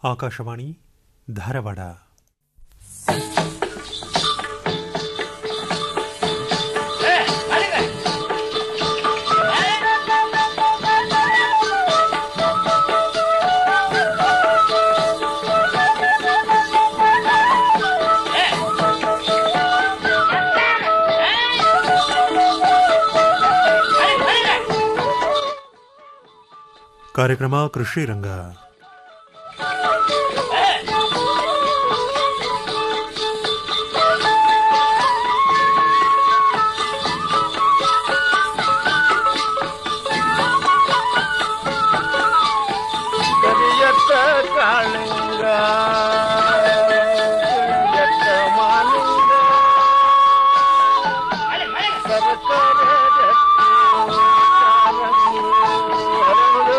ಆಕಾಶವಾಣಿ ಧಾರವಾಡ ಕಾರ್ಯಕ್ರಮ ಕೃಷಿ ರಂಗ ಕರಿಯತ್ತ ಕಾಳಿಂಗ ಕರಿಯತ್ತ ಮಾಲಿಂಗ ಸರಸರ ಜಟ್ಟಿ ಕಾರಂಗಿ ಹರಳು.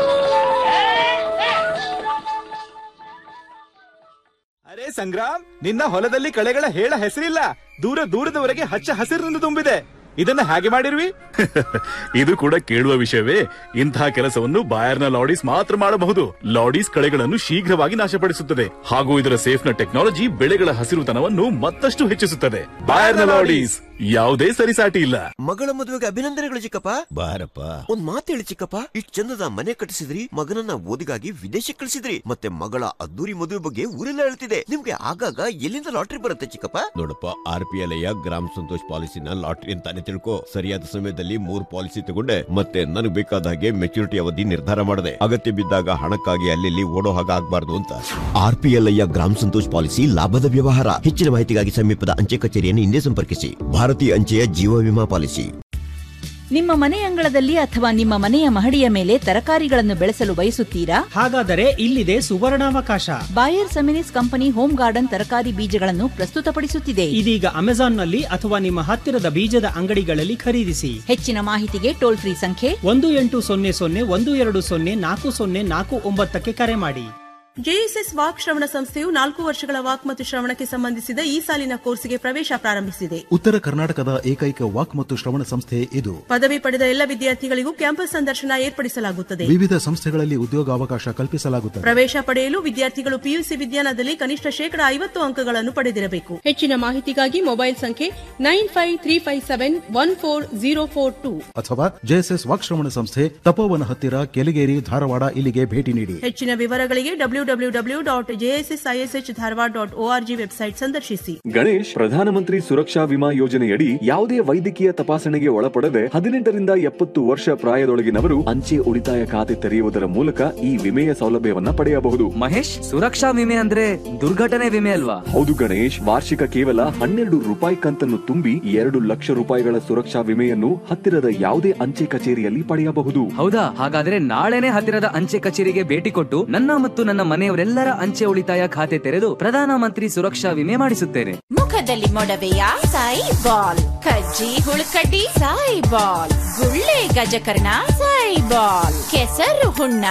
ಅರೆ ಸಂಗ್ರಾಮ್ ನಿನ್ನ ಹೊಲದಲ್ಲಿ ಕಳೆಗಳ ಹೇಳ ಹೆಸರಿಲ್ಲ ದೂರ ದೂರದವರೆಗೆ ಹಚ್ಚ ಹಸಿರಿನಿಂದ ತುಂಬಿದೆ ಇದನ್ನ ಹಾಗೆ ಮಾಡಿರ್ವಿ ಇದು ಕೂಡ ಕೇಳುವ ವಿಷಯವೇ ಇಂತಹ ಕೆಲಸವನ್ನು ಬಾಯರ್ನ ಲಾಡೀಸ್ ಮಾತ್ರ ಮಾಡಬಹುದು ಲಾಡೀಸ್ ಕಳೆಗಳನ್ನು ಶೀಘ್ರವಾಗಿ ನಾಶಪಡಿಸುತ್ತದೆ ಹಾಗೂ ಇದರ ಸೇಫ್ನ ಟೆಕ್ನಾಲಜಿ ಬೆಳೆಗಳ ಹಸಿರುತನವನ್ನು ಮತ್ತಷ್ಟು ಹೆಚ್ಚಿಸುತ್ತದೆ ಬಾಯರ್ನ ಲಾಡೀಸ್ ಯಾವುದೇ ಸರಿಸಾಟಿ ಇಲ್ಲ ಮಗಳ ಮದುವೆಗೆ ಅಭಿನಂದನೆಗಳು ಚಿಕ್ಕಪ್ಪ ಬಾರಪ್ಪ ಒಂದ್ ಮಾತು ಹೇಳಿ ಚಿಕ್ಕಪ್ಪ ಇಷ್ಟ್ ಚಂದದ ಮನೆ ಕಟ್ಟಿಸಿದ್ರಿ ಮಗನನ್ನ ಓದಿಗಾಗಿ ವಿದೇಶಕ್ಕೆ ಕಳಿಸಿದ್ರಿ ಮತ್ತೆ ಮಗಳ ಅದ್ದೂರಿ ಮದುವೆ ಬಗ್ಗೆ ಊರೆಲ್ಲ ಹೇಳ್ತಿದೆ ನಿಮ್ಗೆ ಆಗಾಗ ಎಲ್ಲಿಂದ ಲಾಟ್ರಿ ಬರುತ್ತೆ ಚಿಕ್ಕಪ್ಪ ನೋಡಪ್ಪ ಆರ್ ಪಿ ಎಲ್ ಗ್ರಾಮ ಸಂತೋಷ್ ಪಾಲಿಸಿನ ಲಾಟ್ರಿ ಅಂತಾನೆ ತಿಳ್ಕೊ ಸರಿಯಾದ ಸಮಯದಲ್ಲಿ ಮೂರ್ ಪಾಲಿಸಿ ತಗೊಂಡೆ ಮತ್ತೆ ನನಗೆ ಬೇಕಾದ ಹಾಗೆ ಮೆಚುರಿಟಿ ಅವಧಿ ನಿರ್ಧಾರ ಮಾಡಿದೆ ಅಗತ್ಯ ಬಿದ್ದಾಗ ಹಣಕ್ಕಾಗಿ ಅಲ್ಲಿ ಓಡೋ ಹಾಗೆ ಆಗ್ಬಾರ್ದು ಅಂತ ಆರ್ ಪಿ ಎಲ್ ಗ್ರಾಮ ಸಂತೋಷ್ ಪಾಲಿಸಿ ಲಾಭದ ವ್ಯವಹಾರ ಹೆಚ್ಚಿನ ಮಾಹಿತಿಗಾಗಿ ಸಮೀಪದ ಅಂಚೆ ಕಚೇರಿಯನ್ನು ಹಿಂದೆ ಸಂಪರ್ಕಿಸಿ ಭಾರತೀಯ ಅಂಚೆಯ ಜೀವ ವಿಮಾ ಪಾಲಿಸಿ ನಿಮ್ಮ ಮನೆ ಅಂಗಳದಲ್ಲಿ ಅಥವಾ ನಿಮ್ಮ ಮನೆಯ ಮಹಡಿಯ ಮೇಲೆ ತರಕಾರಿಗಳನ್ನು ಬೆಳೆಸಲು ಬಯಸುತ್ತೀರಾ ಹಾಗಾದರೆ ಇಲ್ಲಿದೆ ಸುವರ್ಣಾವಕಾಶ Bayer Seminis company home garden ತರಕಾರಿ ಬೀಜಗಳನ್ನು ಪ್ರಸ್ತುತಪಡಿಸುತ್ತಿದೆ ಇದೀಗ ಅಮೆಜಾನ್ನಲ್ಲಿ ಅಥವಾ ನಿಮ್ಮ ಹತ್ತಿರದ ಬೀಜದ ಅಂಗಡಿಗಳಲ್ಲಿ ಖರೀದಿಸಿ ಹೆಚ್ಚಿನ ಮಾಹಿತಿಗೆ ಟೋಲ್ ಫ್ರೀ ಸಂಖ್ಯೆ ಒಂದು ಎಂಟು ಸೊನ್ನೆ ಸೊನ್ನೆ ಒಂದು ಎರಡು ಸೊನ್ನೆ ನಾಲ್ಕು ಸೊನ್ನೆ ನಾಲ್ಕು ಒಂಬತ್ತಕ್ಕೆ ಕರೆ ಮಾಡಿ ಜೆಎಸ್ಎಸ್ ವಾಕ್ ಶ್ರವಣ ಸಂಸ್ಥೆಯು ನಾಲ್ಕು ವರ್ಷಗಳ ವಾಕ್ ಮತ್ತು ಶ್ರವಣಕ್ಕೆ ಸಂಬಂಧಿಸಿದ ಈ ಸಾಲಿನ ಕೋರ್ಸ್ಗೆ ಪ್ರವೇಶ ಪ್ರಾರಂಭಿಸಿದೆ ಉತ್ತರ ಕರ್ನಾಟಕದ ಏಕೈಕ ವಾಕ್ ಮತ್ತು ಶ್ರವಣ ಸಂಸ್ಥೆ ಇದು ಪದವಿ ಪಡೆದ ಎಲ್ಲ ವಿದ್ಯಾರ್ಥಿಗಳಿಗೂ ಕ್ಯಾಂಪಸ್ ಸಂದರ್ಶನ ಏರ್ಪಡಿಸಲಾಗುತ್ತದೆ ವಿವಿಧ ಸಂಸ್ಥೆಗಳಲ್ಲಿ ಉದ್ಯೋಗಾವಕಾಶ ಕಲ್ಪಿಸಲಾಗುತ್ತದೆ ಪ್ರವೇಶ ಪಡೆಯಲು ವಿದ್ಯಾರ್ಥಿಗಳು ಪಿಯುಸಿ ವಿಜ್ಞಾನದಲ್ಲಿ ಕನಿಷ್ಠ ಶೇಕಡಾ ಐವತ್ತು ಅಂಕಗಳನ್ನು ಪಡೆದಿರಬೇಕು ಹೆಚ್ಚಿನ ಮಾಹಿತಿಗಾಗಿ ಮೊಬೈಲ್ ಸಂಖ್ಯೆ nine five three five seven one four zero four two ಅಥವಾ ಜೆಎಸ್ಎಸ್ ವಾಕ್ ಶ್ರವಣ ಸಂಸ್ಥೆ ತಪೋವನ ಹತ್ತಿರ ಕೆಲಿಗೇರಿ ಧಾರವಾಡ ಇಲ್ಲಿಗೆ ಭೇಟಿ ನೀಡಿ ಹೆಚ್ಚಿನ ವಿವರಗಳಿಗೆ W W W dot JSS ISH Dharwad dot ORG website ಸಂದರ್ಶಿಸಿ ಗಣೇಶ್ ಪ್ರಧಾನಮಂತ್ರಿ ಸುರಕ್ಷಾ ವಿಮಾ ಯೋಜನೆಯಡಿ ಯಾವುದೇ ವೈದ್ಯಕೀಯ ತಪಾಸಣೆಗೆ ಒಳಪಡದೆ ಹದಿನೆಂಟರಿಂದ ಎಪ್ಪತ್ತು ವರ್ಷ ಪ್ರಾಯದೊಳಗಿನವರು ಅಂಚೆ ಉಳಿತಾಯ ಖಾತೆ ತೆರೆಯುವುದರ ಮೂಲಕ ಈ ವಿಮೆಯ ಸೌಲಭ್ಯವನ್ನ ಪಡೆಯಬಹುದು ಮಹೇಶ್ ಸುರಕ್ಷಾ ವಿಮೆ ಅಂದ್ರೆ ದುರ್ಘಟನೆ ವಿಮೆ ಅಲ್ವಾ ಹೌದು ಗಣೇಶ್ ವಾರ್ಷಿಕ ಕೇವಲ ಹನ್ನೆರಡು ರೂಪಾಯಿ ಕಂತನ್ನು ತುಂಬಿ ಎರಡು ಲಕ್ಷ ರೂಪಾಯಿಗಳ ಸುರಕ್ಷಾ ವಿಮೆಯನ್ನು ಹತ್ತಿರದ ಯಾವುದೇ ಅಂಚೆ ಕಚೇರಿಯಲ್ಲಿ ಪಡೆಯಬಹುದು ಹೌದಾ ಹಾಗಾದ್ರೆ ನಾಳೆನೆ ಹತ್ತಿರದ ಅಂಚೆ ಕಚೇರಿಗೆ ಭೇಟಿ ಕೊಟ್ಟು ನನ್ನ ಮತ್ತು ನನ್ನ ಮನೆಯವರೆಲ್ಲರ ಅಂಚೆ ಉಳಿತಾಯ ಖಾತೆ ತೆರೆದು ಪ್ರಧಾನಮಂತ್ರಿ ಸುರಕ್ಷಾ ವಿಮೆ ಮಾಡಿಸುತ್ತೇನೆ ಮುಖದಲ್ಲಿ ಮೊಡವೆಯ ಸಾಯಿ ಬಾಲ್ ಕಜ್ಜಿ ಹುಳುಕಡ್ಡಿ ಸಾಯಿ ಬಾಲ್ ಗುಳ್ಳೆ ಗಜಕರ್ಣ ಸಾಯಿ ಬಾಲ್ ಕೆಸರು ಹುಣ್ಣ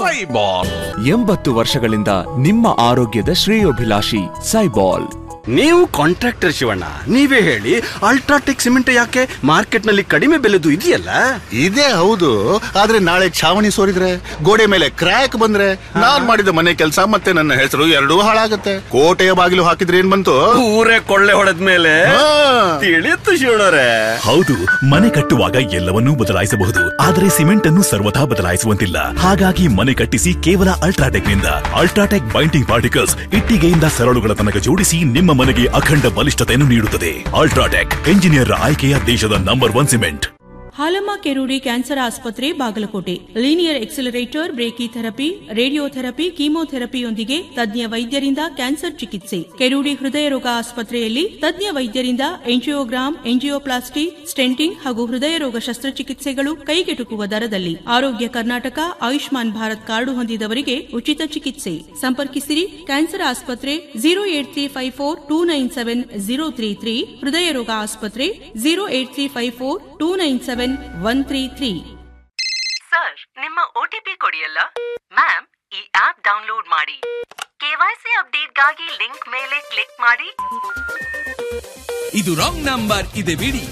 ಎಂಬತ್ತು ವರ್ಷಗಳಿಂದ ನಿಮ್ಮ ಆರೋಗ್ಯದ ಶ್ರೇಯೋಭಿಲಾಷಿ ಸೈಬಾಲ್ ನೀವು ಕಾಂಟ್ರಾಕ್ಟರ್ ಶಿವಣ್ಣ ನೀವೇ ಹೇಳಿ ಅಲ್ಟ್ರಾಟೆಕ್ ಸಿಮೆಂಟ್ ಯಾಕೆ ಮಾರ್ಕೆಟ್ ನಲ್ಲಿ ಕಡಿಮೆ ಬೆಲೆದು ಇದೆಯಲ್ಲ ಇದೇ ಹೌದು ಆದ್ರೆ ನಾಳೆ ಛಾವಣಿ ಸೋರಿದ್ರೆ ಗೋಡೆ ಮೇಲೆ ಕ್ರ್ಯಾಕ್ ಬಂದ್ರೆ ನಾನ್ ಮಾಡಿದ ಮನೆ ಕೆಲಸ ಮತ್ತೆ ನನ್ನ ಹೆಸರು ಎರಡೂ ಹಾಳಾಗತ್ತೆ ಕೋಟೆಯ ಬಾಗಿಲು ಹಾಕಿದ್ರೆ ಏನ್ ಬಂತು ಊರೇ ಕೊಳ್ಳೆ ಹೊಡೆದ ಮೇಲೆ ತಿಳಿಯುತ್ತು ಶಿವಣ್ಣರೇ ಹೌದು ಮನೆ ಕಟ್ಟುವಾಗ ಎಲ್ಲವನ್ನೂ ಬದಲಾಯಿಸಬಹುದು ಆದರೆ ಸಿಮೆಂಟ್ ಅನ್ನು ಸರ್ವಥಾ ಬದಲಾಯಿಸುವಂತಿಲ್ಲ ಹಾಗಾಗಿ ಮನೆ ಕಟ್ಟಿಸಿ ಕೇವಲ ಅಲ್ಟ್ರಾಟೆಕ್ ನಿಂದ ಅಲ್ಟ್ರಾಟೆಕ್ ಬೈಂಡಿಂಗ್ ಪಾರ್ಟಿಕಲ್ಸ್ ಇಟ್ಟಿಗೆಯಿಂದ ಸರಳುಗಳ ತನಕ ಜೋಡಿಸಿ ನಿಮ್ಮ ಮನೆಗೆ ಅಖಂಡ ಬಲಿಷ್ಠತೆಯನ್ನು ನೀಡುತ್ತದೆ ಅಲ್ಟ್ರಾಟೆಕ್ ಎಂಜಿನಿಯರ್ ಆಯ್ಕೆಯ ದೇಶದ number one cement Halamma Kerudi cancer ಆಸ್ಪತ್ರೆ Bagalkote linear accelerator brachytherapy radiotherapy ಕೀಮೋಥೆರಪಿಯೊಂದಿಗೆ ತಜ್ಞ ವೈದ್ಯರಿಂದ ಕ್ಯಾನ್ಸರ್ ಚಿಕಿತ್ಸೆ ಕೆರೂಡಿ ಹೃದಯ ರೋಗ ಆಸ್ಪತ್ರೆಯಲ್ಲಿ ತಜ್ಞ ವೈದ್ಯರಿಂದ ಎಂಜಿಯೋಗ್ರಾಮ್ ಎಂಜಿಯೋಪ್ಲಾಸ್ಟಿ ಸ್ಟೆಂಟಿಂಗ್ ಹಾಗೂ ಹೃದಯ ರೋಗ ಶಸ್ತ್ರಚಿಕಿತ್ಸೆಗಳು ಕೈಗೆಟುಕುವ ದರದಲ್ಲಿ ಆರೋಗ್ಯ ಕರ್ನಾಟಕ ಆಯುಷ್ಮಾನ್ ಭಾರತ್ ಕಾರ್ಡು ಹೊಂದಿದವರಿಗೆ ಉಚಿತ ಚಿಕಿತ್ಸೆ ಸಂಪರ್ಕಿಸಿರಿ ಕ್ಯಾನ್ಸರ್ ಆಸ್ಪತ್ರೆ zero eight three five four two nine seven zero three three ಹೃದಯ ರೋಗ ಆಸ್ಪತ್ರೆ zero eight three five four two nine seven one three three sir ನಿಮ್ಮ ಒಟಿಪಿ ಕೊಡಿಯಲ್ಲ ಮ್ಯಾಮ್ ಈ ಆಪ್ ಡೌನ್ಲೋಡ್ ಮಾಡಿ ಕೆವೈಸಿ ಅಪ್ಡೇಟ್ಗಾಗಿ ಲಿಂಕ್ ಮೇಲೆ ಕ್ಲಿಕ್ ಮಾಡಿ ಇದು ರಾಂಗ್ ನಂಬರ್ ಇದೆ ಬಿಡಿ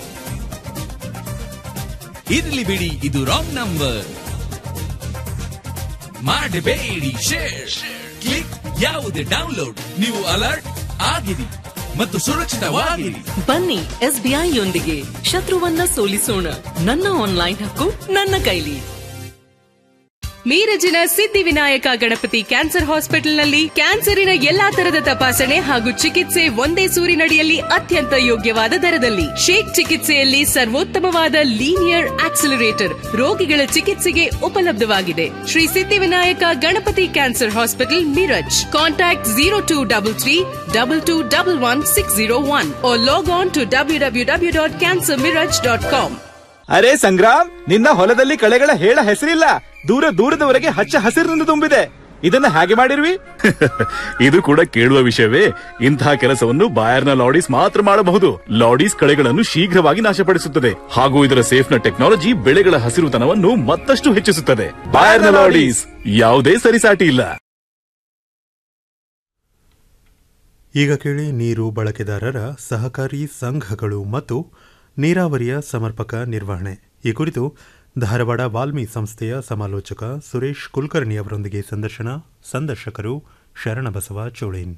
ಇರ್ಲಿ ಬಿಡಿ ಇದು ರಾಂಗ್ ನಂಬರ್ ಮಾಡಬೇಡಿ ಶೇರ್ ಕ್ಲಿಕ್ ಯಾವುದೇ ಡೌನ್ಲೋಡ್ ನೀವು ಅಲರ್ಟ್ ಆಗಿರಿ ಮತ್ತು ಸುರಕ್ಷಿತವಾಗಿರಿ ಬನ್ನಿ ಎಸ್ಬಿಐ ಯೊಂದಿಗೆ ಶತ್ರುವನ್ನ ಸೋಲಿಸೋಣ ನನ್ನ ಆನ್ಲೈನ್ ಹಕ್ಕು ನನ್ನ ಕೈಲಿ ಮೀರಜಿನ ಸಿದ್ಧಿವಿನಾಯಕ ಗಣಪತಿ ಕ್ಯಾನ್ಸರ್ ಹಾಸ್ಪಿಟಲ್ನಲ್ಲಿ ಕ್ಯಾನ್ಸರಿನ ಎಲ್ಲಾ ತರದ ತಪಾಸಣೆ ಹಾಗೂ ಚಿಕಿತ್ಸೆ ಒಂದೇ ಸೂರಿನಡಿಯಲ್ಲಿ ಅತ್ಯಂತ ಯೋಗ್ಯವಾದ ದರದಲ್ಲಿ ಶೇಕ್ ಚಿಕಿತ್ಸೆಯಲ್ಲಿ ಸರ್ವೋತ್ತಮವಾದ ಲೀನಿಯರ್ ಆಕ್ಸಿಲರೇಟರ್ ರೋಗಿಗಳ ಚಿಕಿತ್ಸೆಗೆ ಉಪಲಬ್ಧವಾಗಿದೆ Shri Siddhivinayak Ganapati cancer hospital Miraj contact zero two double three double two double one six zero one log on to W W W dot cancer Miraj dot com ಅರೆ ಸಂಗ್ರಾಮ್ ನಿನ್ನ ಹೊಲದಲ್ಲಿ ಕಳೆಗಳ ಹೇಳ ಹೆಸರಿಲ್ಲ ದೂರ ದೂರದವರೆಗೆ ಹಚ್ಚ ಹಸಿರಿನಿಂದ ತುಂಬಿದೆ ಇದನ್ನ ಹಾಗೆ ಮಾಡಿರ್ವಿ ಇದು ಕೂಡ ಕೇಳುವ ವಿಷಯವೇ ಇಂತಹ ಕೆಲಸವನ್ನು ಬಾಯರ್ನ ಲಾಡೀಸ್ ಮಾತ್ರ ಮಾಡಬಹುದು ಲಾಡೀಸ್ ಕಳೆಗಳನ್ನು ಶೀಘ್ರವಾಗಿ ನಾಶಪಡಿಸುತ್ತದೆ ಹಾಗೂ ಇದರ ಸೇಫ್ನ ಟೆಕ್ನಾಲಜಿ ಬೆಳೆಗಳ ಹಸಿರುತನವನ್ನು ಮತ್ತಷ್ಟು ಹೆಚ್ಚಿಸುತ್ತದೆ ಬಾಯರ್ನ ಲಾಡೀಸ್ ಯಾವುದೇ ಸರಿಸಾಟಿ ಇಲ್ಲ ಈಗ ಕೇಳಿ ನೀರು ಬಳಕೆದಾರರ ಸಹಕಾರಿ ಸಂಘಗಳು ಮತ್ತು ನೀರಾವರಿಯ ಸಮರ್ಪಕ ನಿರ್ವಹಣೆ ಈ ಕುರಿತು ಧಾರವಾಡ ವಾಲ್ಮಿ ಸಂಸ್ಥೆಯ ಸಮಾಲೋಚಕ ಸುರೇಶ್ ಕುಲಕರ್ಣಿ ಅವರೊಂದಿಗೆ ಸಂದರ್ಶನ ಸಂದರ್ಶಕರು ಶರಣಬಸವ ಚೋಳೇನ್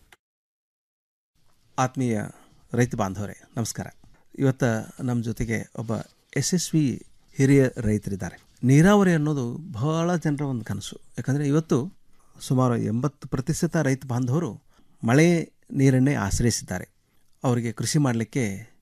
ಆತ್ಮೀಯ ರೈತ ಬಾಂಧವರೇ ನಮಸ್ಕಾರ ಇವತ್ತು ನಮ್ಮ ಜೊತೆಗೆ ಒಬ್ಬ ಯಶಸ್ವಿ ಹಿರಿಯ ರೈತರಿದ್ದಾರೆ ನೀರಾವರಿ ಅನ್ನೋದು ಬಹಳ ಜನರ ಒಂದು ಕನಸು ಯಾಕಂದರೆ ಇವತ್ತು ಸುಮಾರು ಎಂಬತ್ತು ಪ್ರತಿಶತ ರೈತ ಬಾಂಧವರು ಮಳೆ ನೀರನ್ನೇ ಆಶ್ರಯಿಸಿದ್ದಾರೆ ಅವರಿಗೆ ಕೃಷಿ ಮಾಡಲಿಕ್ಕೆ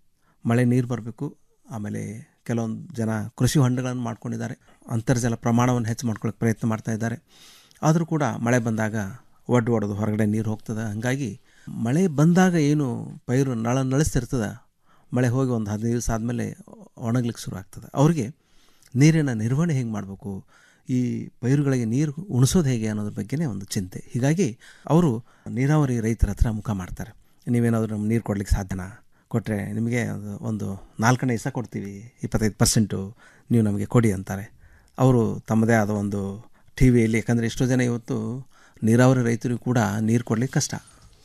ಮಳೆ ನೀರು ಬರಬೇಕು ಆಮೇಲೆ ಕೆಲವೊಂದು ಜನ ಕೃಷಿ ಹೊಂಡಗಳನ್ನು ಮಾಡ್ಕೊಂಡಿದ್ದಾರೆ ಅಂತರ್ಜಲ ಪ್ರಮಾಣವನ್ನು ಹೆಚ್ಚು ಮಾಡ್ಕೊಳ್ಳೋಕೆ ಪ್ರಯತ್ನ ಮಾಡ್ತಾ ಇದ್ದಾರೆ ಆದರೂ ಕೂಡ ಮಳೆ ಬಂದಾಗ ಒಡ್ಡು ಒಡೆದು ಹೊರಗಡೆ ನೀರು ಹೋಗ್ತದೆ ಹಾಗಾಗಿ ಮಳೆ ಬಂದಾಗ ಏನು ಪೈರು ನಳ ನಳಿಸ್ತಿರ್ತದೆ ಮಳೆ ಹೋಗಿ ಒಂದು ಹದಿನೈದು ದಿವಸ ಆದಮೇಲೆ ಒಣಗ್ಲಿಕ್ಕೆ ಶುರು ಆಗ್ತದೆ ಅವ್ರಿಗೆ ನೀರಿನ ನಿರ್ವಹಣೆ ಹೇಗೆ ಮಾಡಬೇಕು ಈ ಪೈರುಗಳಿಗೆ ನೀರು ಉಣಿಸೋದು ಹೇಗೆ ಅನ್ನೋದ್ರ ಬಗ್ಗೆನೇ ಒಂದು ಚಿಂತೆ ಹೀಗಾಗಿ ಅವರು ನೀರಾವರಿ ರೈತರ ಹತ್ರ ಮುಖ ಮಾಡ್ತಾರೆ ನೀವೇನಾದರೂ ನಮ್ಗೆ ನೀರು ಕೊಡ್ಲಿಕ್ಕೆ ಸಾಧ್ಯನಾ ಕೊಟ್ಟರೆ ನಿಮಗೆ ಅದು ಒಂದು ನಾಲ್ಕನೇ ದಿವಸ ಕೊಡ್ತೀವಿ ಇಪ್ಪತ್ತೈದು ಪರ್ಸೆಂಟು ನೀವು ನಮಗೆ ಕೊಡಿ ಅಂತಾರೆ ಅವರು ತಮ್ಮದೇ ಆದ ಒಂದು ಟಿ ವಿಯಲ್ಲಿ ಯಾಕಂದರೆ ಎಷ್ಟೋ ಜನ ಇವತ್ತು ನೀರಾವರಿ ರೈತರಿಗೂ ಕೂಡ ನೀರು ಕೊಡ್ಲಿಕ್ಕೆ ಕಷ್ಟ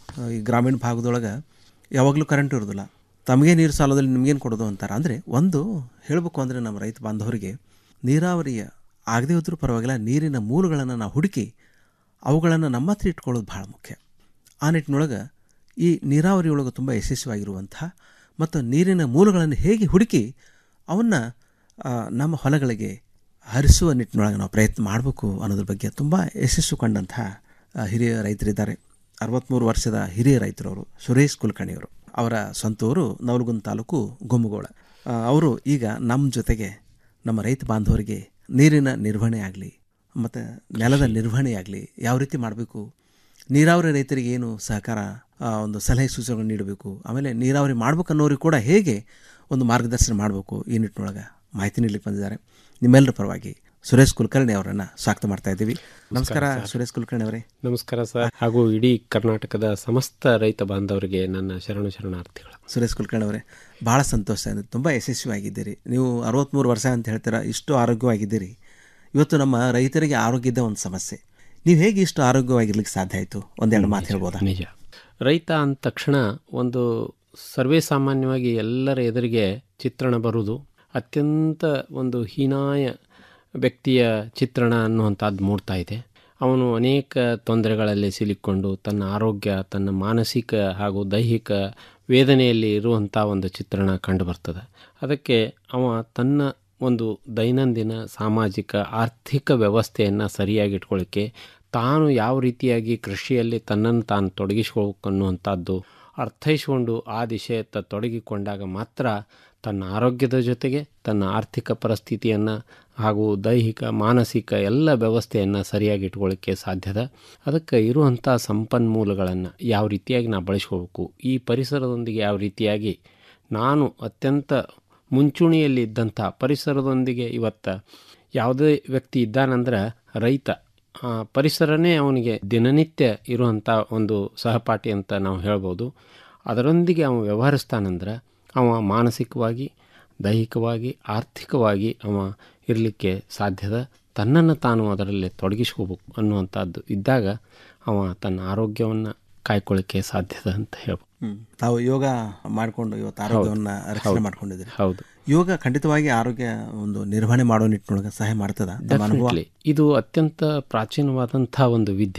ಈ ಗ್ರಾಮೀಣ ಭಾಗದೊಳಗೆ ಯಾವಾಗಲೂ ಕರೆಂಟ್ ಇರೋದಿಲ್ಲ ತಮಗೆ ನೀರು ಸಾಲದಲ್ಲಿ ನಿಮಗೇನು ಕೊಡೋದು ಅಂತಾರೆ ಅಂದರೆ ಒಂದು ಹೇಳಬೇಕು ಅಂದರೆ ನಮ್ಮ ರೈತ ಬಾಂಧವರಿಗೆ ನೀರಾವರಿಯ ಆಗದೇ ಹೋದ್ರೂ ಪರವಾಗಿಲ್ಲ ನೀರಿನ ಮೂಲಗಳನ್ನು ನಾವು ಹುಡುಕಿ ಅವುಗಳನ್ನು ನಮ್ಮ ಹತ್ರ ಇಟ್ಕೊಳ್ಳೋದು ಭಾಳ ಮುಖ್ಯ ಆ ನಿಟ್ಟಿನೊಳಗೆ ಈ ನೀರಾವರಿ ಒಳಗೆ ತುಂಬ ಯಶಸ್ವಿಯಾಗಿರುವಂಥ ಮತ್ತು ನೀರಿನ ಮೂಲಗಳನ್ನು ಹೇಗೆ ಹುಡುಕಿ ಅವನ್ನು ನಮ್ಮ ಹೊಲಗಳಿಗೆ ಹರಿಸುವ ನಿಟ್ಟಿನೊಳಗೆ ನಾವು ಪ್ರಯತ್ನ ಮಾಡಬೇಕು ಅನ್ನೋದ್ರ ಬಗ್ಗೆ ತುಂಬ ಯಶಸ್ಸು ಕಂಡಂಥ ಆ, ಹಿರಿಯ ರೈತರಿದ್ದಾರೆ ಅರವತ್ತ್ಮೂರು ವರ್ಷದ ಹಿರಿಯ ರೈತರವರು ಸುರೇಶ್ ಕುಲಕರ್ಣಿಯವರು ಅವರ ಸ್ವಂತ ಊರು ನವಲಗುಂದ ತಾಲೂಕು ಗುಮ್ಮಗೋಳ ಆ, ಅವರು ಈಗ ನಮ್ಮ ಜೊತೆಗೆ ನಮ್ಮ ರೈತ ಬಾಂಧವರಿಗೆ ನೀರಿನ ನಿರ್ವಹಣೆ ಆಗಲಿ ಮತ್ತು ನೆಲದ ನಿರ್ವಹಣೆ ಆಗಲಿ ಯಾವ ರೀತಿ ಮಾಡಬೇಕು ನೀರಾವರಿ ರೈತರಿಗೆ ಏನು ಸಹಕಾರ ಆ, ಒಂದು ಸಲಹೆ ಸೂಚನೆಗಳನ್ನು ನೀಡಬೇಕು ಆಮೇಲೆ ನೀರಾವರಿ ಮಾಡ್ಬೇಕನ್ನೋರಿಗೆ ಕೂಡ ಹೇಗೆ ಒಂದು ಮಾರ್ಗದರ್ಶನ ಮಾಡಬೇಕು ಈ ನಿಟ್ಟಿನೊಳಗೆ ಮಾಹಿತಿ ನೀಡಲಿಕ್ಕೆ ಬಂದಿದ್ದಾರೆ ನಿಮ್ಮೆಲ್ಲರ ಪರವಾಗಿ ಸುರೇಶ್ ಕುಲಕರ್ಣಿ ಅವರನ್ನು ಸ್ವಾಗತ ಮಾಡ್ತಾ ಇದ್ದೀವಿ ನಮಸ್ಕಾರ ಸುರೇಶ್ ಕುಲಕರ್ಣಿ ಅವರೇ ನಮಸ್ಕಾರ ಸರ್ ಹಾಗೂ ಇಡೀ ಕರ್ನಾಟಕದ ಸಮಸ್ತ ರೈತ ಬಾಂಧವರಿಗೆ ನನ್ನ ಶರಣು ಶರಣಾರ್ಥಿಗಳು ಸುರೇಶ್ ಕುಲಕರ್ಣಿ ಅವರೇ ಭಾಳ ಸಂತೋಷ ಇದೆ ತುಂಬ ಯಶಸ್ವಿಯಾಗಿದ್ದೀರಿ ನೀವು ಅರವತ್ತ್ಮೂರು ವರ್ಷ ಅಂತ ಹೇಳ್ತೀರಾ ಇಷ್ಟು ಆರೋಗ್ಯವಾಗಿದ್ದೀರಿ ಇವತ್ತು ನಮ್ಮ ರೈತರಿಗೆ ಆರೋಗ್ಯದ ಒಂದು ಸಮಸ್ಯೆ ನೀವು ಹೇಗೆ ಇಷ್ಟು ಆರೋಗ್ಯವಾಗಿರ್ಲಿಕ್ಕೆ ಸಾಧ್ಯ ಆಯಿತು ಒಂದೆರಡು ಮಾತು ಹೇಳ್ಬೋದಾ ನಿಜ ರೈತ ಅಂದ ತಕ್ಷಣ ಒಂದು ಸರ್ವೇ ಸಾಮಾನ್ಯವಾಗಿ ಎಲ್ಲರ ಎದುರಿಗೆ ಚಿತ್ರಣ ಬರುವುದು ಅತ್ಯಂತ ಒಂದು ಹೀನಾಯ ವ್ಯಕ್ತಿಯ ಚಿತ್ರಣ ಅನ್ನುವಂಥದ್ದು ಮೂಡ್ತಾ ಇದೆ ಅವನು ಅನೇಕ ತೊಂದರೆಗಳಲ್ಲಿ ಸಿಲುಕೊಂಡು ತನ್ನ ಆರೋಗ್ಯ ತನ್ನ ಮಾನಸಿಕ ಹಾಗೂ ದೈಹಿಕ ವೇದನೆಯಲ್ಲಿ ಇರುವಂಥ ಒಂದು ಚಿತ್ರಣ ಕಂಡುಬರ್ತದೆ ಅದಕ್ಕೆ ಅವ ತನ್ನ ಒಂದು ದೈನಂದಿನ ಸಾಮಾಜಿಕ ಆರ್ಥಿಕ ವ್ಯವಸ್ಥೆಯನ್ನು ಸರಿಯಾಗಿ ಇಟ್ಕೊಳ್ಳಿಕ್ಕೆ ತಾನು ಯಾವ ರೀತಿಯಾಗಿ ಕೃಷಿಯಲ್ಲಿ ತನ್ನನ್ನು ತಾನು ತೊಡಗಿಸ್ಕೋಬೇಕು ಅನ್ನುವಂಥದ್ದು ಅರ್ಥೈಸಿಕೊಂಡು ಆ ದಿಶೆಯತ್ತ ತೊಡಗಿಕೊಂಡಾಗ ಮಾತ್ರ ತನ್ನ ಆರೋಗ್ಯದ ಜೊತೆಗೆ ತನ್ನ ಆರ್ಥಿಕ ಪರಿಸ್ಥಿತಿಯನ್ನು ಹಾಗೂ ದೈಹಿಕ ಮಾನಸಿಕ ಎಲ್ಲ ವ್ಯವಸ್ಥೆಯನ್ನು ಸರಿಯಾಗಿ ಇಟ್ಕೊಳ್ಳಿಕ್ಕೆ ಸಾಧ್ಯದ ಅದಕ್ಕೆ ಇರುವಂಥ ಸಂಪನ್ಮೂಲಗಳನ್ನು ಯಾವ ರೀತಿಯಾಗಿ ನಾವು ಬಳಸ್ಕೋಬೇಕು ಈ ಪರಿಸರದೊಂದಿಗೆ ಯಾವ ರೀತಿಯಾಗಿ ನಾನು ಅತ್ಯಂತ ಮುಂಚೂಣಿಯಲ್ಲಿ ಇದ್ದಂಥ ಪರಿಸರದೊಂದಿಗೆ ಇವತ್ತು ಯಾವುದೇ ವ್ಯಕ್ತಿ ಇದ್ದಾನಂದ್ರೆ ರೈತ ಆ ಪರಿಸರನೇ ಅವನಿಗೆ ದಿನನಿತ್ಯ ಇರುವಂಥ ಒಂದು ಸಹಪಾಠಿ ಅಂತ ನಾವು ಹೇಳ್ಬೋದು ಅದರೊಂದಿಗೆ ಅವನು ವ್ಯವಹರಿಸ್ತಾನಂದ್ರೆ ಅವ ಮಾನಸಿಕವಾಗಿ ದೈಹಿಕವಾಗಿ ಆರ್ಥಿಕವಾಗಿ ಅವ ಇರಲಿಕ್ಕೆ ಸಾಧ್ಯದ ತನ್ನನ್ನು ತಾನು ಅದರಲ್ಲಿ ತೊಡಗಿಸ್ಕೋಬೇಕು ಅನ್ನುವಂಥದ್ದು ಇದ್ದಾಗ ಅವ ತನ್ನ ಆರೋಗ್ಯವನ್ನು ಕಾಯ್ಕೊಳ್ಳಿಕ್ಕೆ ಸಾಧ್ಯದ ಅಂತ ಹೇಳ್ಬೋದು ಹ್ಮ್. ತಾವು ಯೋಗ ಮಾಡಿಕೊಂಡು ಇವತ್ತು ಆರೋಗ್ಯವನ್ನು ರಕ್ಷಣೆ ಹೌದು. ಮಾಡ್ಕೊಂಡಿದ್ದೀರಿ ಹೌದು ಯೋಗ ಖಂಡಿತವಾಗಿ ಆರೋಗ್ಯ ಒಂದು ನಿರ್ವಹಣೆ ಮಾಡೋ ನಿಟ್ಟಿನೊಳಗೆ ಸಹಾಯ ಮಾಡ್ತದ ತಮ್ಮ ಅನುಭವ ಡೆಫಿನೆಟ್ಲಿ ಇದು ಅತ್ಯಂತ ಪ್ರಾಚೀನವಾದಂಥ ಒಂದು ವಿದ್ಯೆ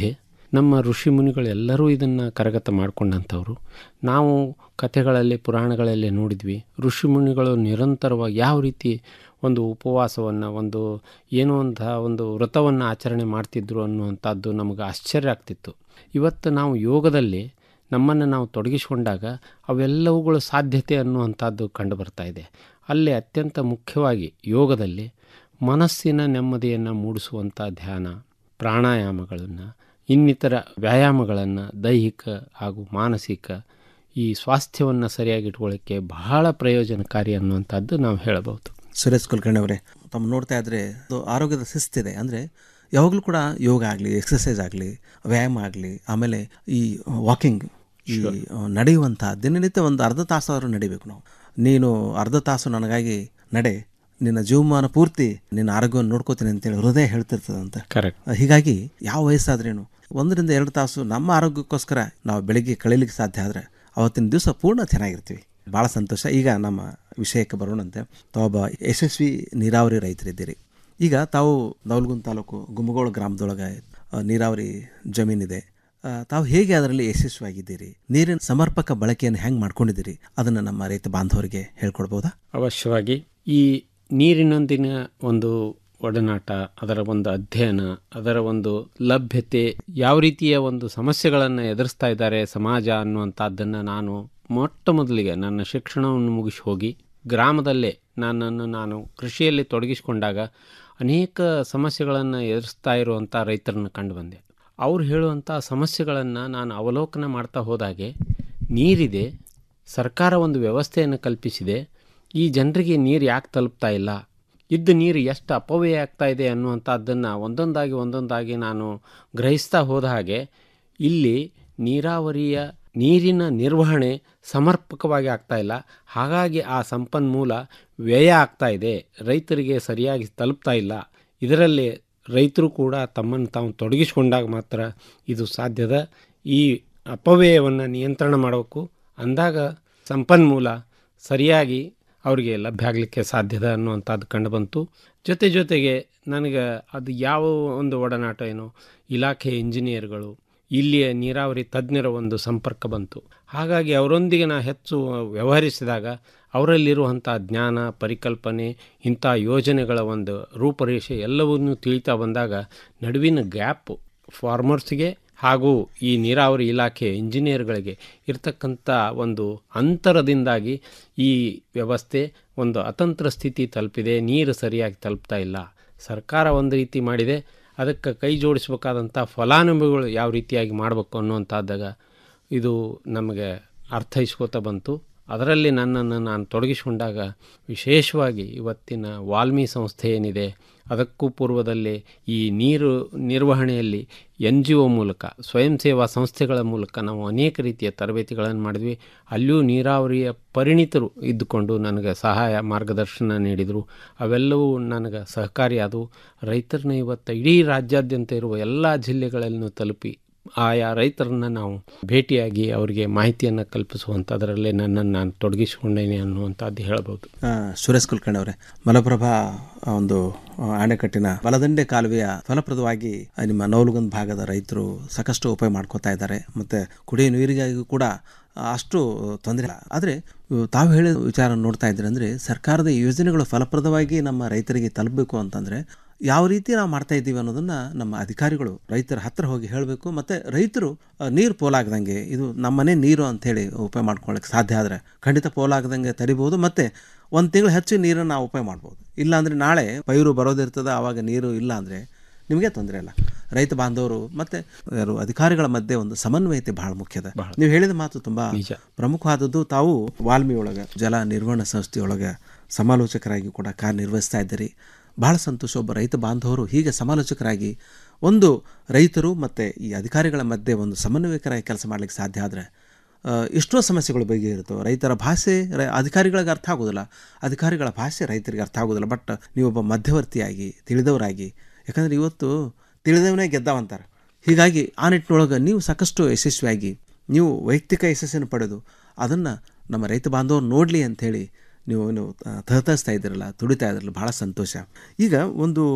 ನಮ್ಮ ಋಷಿ ಮುನಿಗಳೆಲ್ಲರೂ ಇದನ್ನು ಕರಗತ ಮಾಡಿಕೊಂಡಂಥವ್ರು ನಾವು ಕಥೆಗಳಲ್ಲಿ ಪುರಾಣಗಳಲ್ಲಿ ನೋಡಿದ್ವಿ ಋಷಿ ಮುನಿಗಳು ನಿರಂತರವಾಗಿ ಯಾವ ರೀತಿ ಒಂದು ಉಪವಾಸವನ್ನು ಒಂದು ಏನೋ ಅಂತ ಒಂದು ವ್ರತವನ್ನು ಆಚರಣೆ ಮಾಡ್ತಿದ್ರು ಅನ್ನುವಂಥದ್ದು ನಮಗೆ ಆಶ್ಚರ್ಯ ಆಗ್ತಿತ್ತು ಇವತ್ತು ನಾವು ಯೋಗದಲ್ಲಿ ನಮ್ಮನ್ನು ನಾವು ತೊಡಗಿಸಿಕೊಂಡಾಗ ಅವೆಲ್ಲವುಗಳು ಸಾಧ್ಯತೆ ಅನ್ನುವಂಥದ್ದು ಕಂಡು ಬರ್ತಾ ಇದೆ ಅಲ್ಲಿ ಅತ್ಯಂತ ಮುಖ್ಯವಾಗಿ ಯೋಗದಲ್ಲಿ ಮನಸ್ಸಿನ ನೆಮ್ಮದಿಯನ್ನು ಮೂಡಿಸುವಂಥ ಧ್ಯಾನ ಪ್ರಾಣಾಯಾಮಗಳನ್ನು ಇನ್ನಿತರ ವ್ಯಾಯಾಮಗಳನ್ನು ದೈಹಿಕ ಹಾಗೂ ಮಾನಸಿಕ ಈ ಸ್ವಾಸ್ಥ್ಯವನ್ನು ಸರಿಯಾಗಿ ಇಟ್ಕೊಳ್ಳೋಕ್ಕೆ ಬಹಳ ಪ್ರಯೋಜನಕಾರಿ ಅನ್ನುವಂಥದ್ದು ನಾವು ಹೇಳಬಹುದು ಸುರೇಶ್ ಕುಲಕರ್ಣಿ ಅವರೇ ತಮ್ಮ ನೋಡ್ತಾ ಇದ್ರೆ ಅದು ಆರೋಗ್ಯದ ಶಿಸ್ತಿದೆ ಅಂದರೆ ಯಾವಾಗಲೂ ಕೂಡ ಯೋಗ ಆಗಲಿ ಎಕ್ಸಸೈಸ್ ಆಗಲಿ ವ್ಯಾಯಾಮ ಆಗಲಿ ಆಮೇಲೆ ಈ ವಾಕಿಂಗ್ ಈ ನಡೆಯುವಂಥ ದಿನನಿತ್ಯ ಒಂದು ಅರ್ಧ ತಾಸಾದರೂ ನಡಿಬೇಕು ನಾವು ನೀನು ಅರ್ಧ ತಾಸು ನನಗಾಗಿ ನಡೆ ನಿನ್ನ ಜೀವಮಾನ ಪೂರ್ತಿ ನಿನ್ನ ಆರೋಗ್ಯವನ್ನು ನೋಡ್ಕೋತೀನಿ ಅಂತೇಳಿ ಹೃದಯ ಹೇಳ್ತಿರ್ತದಂತೆ ಕರೆಕ್ಟ್ ಹೀಗಾಗಿ ಯಾವ ವಯಸ್ಸಾದ್ರೇನು ಒಂದರಿಂದ ಎರಡು ತಾಸು ನಮ್ಮ ಆರೋಗ್ಯಕ್ಕೋಸ್ಕರ ನಾವು ಬೆಳಿಗ್ಗೆ ಕಳೀಲಿಕ್ಕೆ ಸಾಧ್ಯ ಆದರೆ ಅವತ್ತಿನ ದಿವಸ ಪೂರ್ಣ ಚೆನ್ನಾಗಿರ್ತೀವಿ ಭಾಳ ಸಂತೋಷ ಈಗ ನಮ್ಮ ವಿಷಯಕ್ಕೆ ಬರೋಣಂತೆ ತಾವೊಬ್ಬ ಯಶಸ್ವಿ ನೀರಾವರಿ ರೈತರಿದ್ದೀರಿ ಈಗ ತಾವು ನವಲಗುಂದ ತಾಲೂಕು ಗುಮ್ಮಗೋಳು ಗ್ರಾಮದೊಳಗೆ ಆ, ನೀರಾವರಿ ಜಮೀನಿದೆ ಆ, ತಾವು ಹೇಗೆ ಅದರಲ್ಲಿ ಯಶಸ್ವಿಯಾಗಿದ್ದೀರಿ ನೀರಿನ ಸಮರ್ಪಕ ಬಳಕೆಯನ್ನು ಹೆಂಗೆ ಮಾಡ್ಕೊಂಡಿದ್ದೀರಿ ಅದನ್ನು ನಮ್ಮ ರೈತ ಬಾಂಧವರಿಗೆ ಹೇಳ್ಕೊಡ್ಬೋದಾ ಅವಶ್ಯವಾಗಿ ಈ ನೀರಿನೊಂದಿನ ಒಂದು ಒಡನಾಟ ಅದರ ಒಂದು ಅಧ್ಯಯನ ಅದರ ಒಂದು ಲಭ್ಯತೆ ಯಾವ ರೀತಿಯ ಒಂದು ಸಮಸ್ಯೆಗಳನ್ನು ಎದುರಿಸ್ತಾ ಇದ್ದಾರೆ ಸಮಾಜ ಅನ್ನುವಂಥದ್ದನ್ನು ನಾನು ಮೊಟ್ಟ ಮೊದಲಿಗೆ ನನ್ನ ಶಿಕ್ಷಣವನ್ನು ಮುಗಿಸಿ ಹೋಗಿ ಗ್ರಾಮದಲ್ಲೇ ನನ್ನನ್ನು ನಾನು ಕೃಷಿಯಲ್ಲಿ ತೊಡಗಿಸಿಕೊಂಡಾಗ ಅನೇಕ ಸಮಸ್ಯೆಗಳನ್ನು ಎದುರಿಸ್ತಾ ಇರುವಂಥ ರೈತರನ್ನು ಕಂಡು ಬಂದೆ ಅವ್ರು ಹೇಳುವಂಥ ಸಮಸ್ಯೆಗಳನ್ನು ನಾನು ಅವಲೋಕನ ಮಾಡ್ತಾ ಹೋದಾಗೆ ನೀರಿದೆ ಸರ್ಕಾರ ಒಂದು ವ್ಯವಸ್ಥೆಯನ್ನು ಕಲ್ಪಿಸಿದೆ ಈ ಜನರಿಗೆ ನೀರು ಯಾಕೆ ತಲುಪ್ತಾ ಇಲ್ಲ ಇದ್ದ ನೀರು ಎಷ್ಟು ಅಪವ್ಯಯ ಆಗ್ತಾ ಇದೆ ಅನ್ನುವಂಥದ್ದನ್ನು ಒಂದೊಂದಾಗಿ ಒಂದೊಂದಾಗಿ ನಾನು ಗ್ರಹಿಸ್ತಾ ಹೋದ ಹಾಗೆ ಇಲ್ಲಿ ನೀರಾವರಿಯ ನೀರಿನ ನಿರ್ವಹಣೆ ಸಮರ್ಪಕವಾಗಿ ಆಗ್ತಾ ಇಲ್ಲ ಹಾಗಾಗಿ ಆ ಸಂಪನ್ಮೂಲ ವ್ಯಯ ಆಗ್ತಾ ಇದೆ ರೈತರಿಗೆ ಸರಿಯಾಗಿ ತಲುಪ್ತಾ ಇಲ್ಲ ಇದರಲ್ಲಿ ರೈತರು ಕೂಡ ತಮ್ಮನ್ನು ತಾವು ತೊಡಗಿಸಿಕೊಂಡಾಗ ಮಾತ್ರ ಇದು ಸಾಧ್ಯದ ಈ ಅಪವ್ಯಯವನ್ನು ನಿಯಂತ್ರಣ ಮಾಡಬೇಕು ಅಂದಾಗ ಸಂಪನ್ಮೂಲ ಸರಿಯಾಗಿ ಅವರಿಗೆ ಲಭ್ಯ ಆಗಲಿಕ್ಕೆ ಸಾಧ್ಯದ ಅನ್ನುವಂಥದ್ದು ಕಂಡು ಬಂತು ಜೊತೆ ಜೊತೆಗೆ ನನಗೆ ಅದು ಯಾವ ಒಂದು ಒಡನಾಟ ಏನು ಇಲಾಖೆ ಇಂಜಿನಿಯರ್ಗಳು ಇಲ್ಲಿಯ ನೀರಾವರಿ ತಜ್ಞರ ಒಂದು ಸಂಪರ್ಕ ಬಂತು ಹಾಗಾಗಿ ಅವರೊಂದಿಗೆ ನಾ ಹೆಚ್ಚು ವ್ಯವಹರಿಸಿದಾಗ ಅವರಲ್ಲಿರುವಂಥ ಜ್ಞಾನ ಪರಿಕಲ್ಪನೆ ಇಂಥ ಯೋಜನೆಗಳ ಒಂದು ರೂಪರೇಷೆ ಎಲ್ಲವನ್ನೂ ತಿಳಿತಾ ಬಂದಾಗ ನಡುವಿನ ಗ್ಯಾಪ್ ಫಾರ್ಮರ್ಸ್ಗೆ ಹಾಗೂ ಈ ನೀರಾವರಿ ಇಲಾಖೆ ಇಂಜಿನಿಯರ್ಗಳಿಗೆ ಇರ್ತಕ್ಕಂಥ ಒಂದು ಅಂತರದಿಂದಾಗಿ ಈ ವ್ಯವಸ್ಥೆ ಒಂದು ಅತಂತ್ರ ಸ್ಥಿತಿ ತಲುಪಿದೆ ನೀರು ಸರಿಯಾಗಿ ತಲುಪ್ತಾ ಇಲ್ಲ ಸರ್ಕಾರ ಒಂದು ರೀತಿ ಮಾಡಿದೆ ಅದಕ್ಕೆ ಕೈ ಜೋಡಿಸಬೇಕಾದಂಥ ಫಲಾನುಭವಿಗಳು ಯಾವ ರೀತಿಯಾಗಿ ಮಾಡಬೇಕು ಅನ್ನುವಂಥದ್ದಾಗ ಇದು ನಮಗೆ ಅರ್ಥೈಸ್ಕೋತಾ ಬಂತು ಅದರಲ್ಲಿ ನನ್ನನ್ನು ನಾನು ತೊಡಗಿಸಿಕೊಂಡಾಗ ವಿಶೇಷವಾಗಿ ಇವತ್ತಿನ ವಾಲ್ಮಿ ಸಂಸ್ಥೆ ಏನಿದೆ ಅದಕ್ಕೂ ಪೂರ್ವದಲ್ಲಿ ಈ ನೀರು ನಿರ್ವಹಣೆಯಲ್ಲಿ ಎನ್ ಜಿ ಒ ಮೂಲಕ ಸ್ವಯಂ ಸೇವಾ ಸಂಸ್ಥೆಗಳ ಮೂಲಕ ನಾವು ಅನೇಕ ರೀತಿಯ ತರಬೇತಿಗಳನ್ನು ಮಾಡಿದ್ವಿ ಅಲ್ಲಿಯೂ ನೀರಾವರಿಯ ಪರಿಣಿತರು ಇದ್ದುಕೊಂಡು ನನಗೆ ಸಹಾಯ ಮಾರ್ಗದರ್ಶನ ನೀಡಿದರು ಅವೆಲ್ಲವೂ ನನಗೆ ಸಹಕಾರಿಯಾದವು ರೈತರನ್ನ ಇವತ್ತು ಇಡೀ ರಾಜ್ಯಾದ್ಯಂತ ಇರುವ ಎಲ್ಲ ಜಿಲ್ಲೆಗಳಲ್ಲೂ ತಲುಪಿ ಆಯಾ ರೈತರನ್ನ ನಾವು ಭೇಟಿಯಾಗಿ ಅವರಿಗೆ ಮಾಹಿತಿಯನ್ನು ಕಲ್ಪಿಸುವಂಥದ್ರಲ್ಲೇ ನನ್ನನ್ನು ನಾನು ತೊಡಗಿಸಿಕೊಂಡೇನೆ ಅನ್ನುವಂಥದ್ದು ಹೇಳ್ಬೋದು ಆ, ಸುರೇಶ್ ಕುಲಕರ್ಣಿ ಅವರೇ ಮಲಪ್ರಭಾ ಆ, ಒಂದು ಆ, ಅಣೆಕಟ್ಟಿನ ಬಲದಂಡೆ ಕಾಲುವೆಯ ಫಲಪ್ರದವಾಗಿ ಆ, ನಿಮ್ಮ ನವಲಗುಂದ ಭಾಗದ ರೈತರು ಸಾಕಷ್ಟು ಉಪಯೋಗ ಮಾಡ್ಕೋತಾ ಇದ್ದಾರೆ ಮತ್ತೆ ಕುಡಿಯುವ ನೀರಿಗಾಗಿ ಕೂಡ ಆ, ಅಷ್ಟು ತೊಂದರೆ ಇಲ್ಲ ಆದರೆ ಇವು ತಾವು ಹೇಳಿದ ವಿಚಾರ ನೋಡ್ತಾ ಇದ್ರೆ ಅಂದರೆ ಸರ್ಕಾರದ ಯೋಜನೆಗಳು ಫಲಪ್ರದವಾಗಿ ನಮ್ಮ ರೈತರಿಗೆ ತಲುಪಬೇಕು ಅಂತಂದರೆ ಯಾವ ರೀತಿ ನಾವು ಮಾಡ್ತಾ ಇದ್ದೀವಿ ಅನ್ನೋದನ್ನ ನಮ್ಮ ಅಧಿಕಾರಿಗಳು ರೈತರ ಹತ್ರ ಹೋಗಿ ಹೇಳಬೇಕು ಮತ್ತು ರೈತರು ಆ, ನೀರು ಪೋಲಾಗದಂಗೆ ಇದು ನಮ್ಮನೆ ನೀರು ಅಂಥೇಳಿ ಉಪಯೋಗ ಮಾಡ್ಕೊಳ್ಳೋಕ್ಕೆ ಸಾಧ್ಯ ಆದರೆ ಖಂಡಿತ ಪೋಲಾಗದಂಗೆ ತಡಿಬೋದು ಮತ್ತು ಒಂದು ತಿಂಗಳು ಹೆಚ್ಚು ನೀರನ್ನು ನಾವು ಉಪಯೋಗ ಮಾಡ್ಬೋದು ಇಲ್ಲಾಂದರೆ ನಾಳೆ ಪೈರು ಬರೋದಿರ್ತದೆ ಆವಾಗ ನೀರು ಇಲ್ಲ ಅಂದರೆ ನಿಮಗೆ ತೊಂದರೆ ಇಲ್ಲ ರೈತ ಬಾಂಧವರು ಮತ್ತು ಯಾರು ಅಧಿಕಾರಿಗಳ ಮಧ್ಯೆ ಒಂದು ಸಮನ್ವಯತೆ ಬಹಳ ಮುಖ್ಯದ ನೀವು ಹೇಳಿದ ಮಾತು ತುಂಬ ಪ್ರಮುಖವಾದದ್ದು ತಾವು ವಾಲ್ಮಿ ಒಳಗೆ ಜಲ ನಿರ್ವಹಣಾ ಸಂಸ್ಥೆಯೊಳಗೆ ಸಮಾಲೋಚಕರಾಗಿ ಕೂಡ ಕಾರ್ಯನಿರ್ವಹಿಸ್ತಾ ಇದ್ದೀರಿ ಬಹಳ ಸಂತೋಷ ಒಬ್ಬ ರೈತ ಬಾಂಧವರು ಹೀಗೆ ಸಮಾಲೋಚಕರಾಗಿ ಒಂದು ರೈತರು ಮತ್ತು ಈ ಅಧಿಕಾರಿಗಳ ಮಧ್ಯೆ ಒಂದು ಸಮನ್ವಯಕರಾಗಿ ಕೆಲಸ ಮಾಡಲಿಕ್ಕೆ ಸಾಧ್ಯ ಆದರೆ ಆ, ಎಷ್ಟೋ ಸಮಸ್ಯೆಗಳು ಬಗೆಹರಿತವೆ ರೈತರ ಭಾಷೆ ರ- ಅಧಿಕಾರಿಗಳಿಗೆ ಅರ್ಥ ಆಗೋದಿಲ್ಲ ಅಧಿಕಾರಿಗಳ ಭಾಷೆ ರೈತರಿಗೆ ಅರ್ಥ ಆಗೋದಿಲ್ಲ ಬಟ್ ನೀವೊಬ್ಬ ಮಧ್ಯವರ್ತಿಯಾಗಿ ತಿಳಿದವರಾಗಿ ಯಾಕಂದರೆ ಇವತ್ತು ತಿಳಿದವನೇ ಗೆದ್ದವಂತಾರೆ ಹೀಗಾಗಿ ಆ ನಿಟ್ಟಿನೊಳಗೆ ನೀವು ಸಾಕಷ್ಟು ಯಶಸ್ವಿಯಾಗಿ ನೀವು ವೈಯಕ್ತಿಕ ಯಶಸ್ಸನ್ನು ಪಡೆದು ಅದನ್ನು ನಮ್ಮ ರೈತ ಬಾಂಧವರು ನೋಡಲಿ ಅಂಥೇಳಿ ನೀವು ನೀವು ತಹತಹಿಸ್ತಾ ಇದ್ದೀರಲ್ಲ ತುಡಿತಾ ಇದ್ದೀರಲ್ಲ ಭಾಳ ಸಂತೋಷ ಈಗ ಒಂದು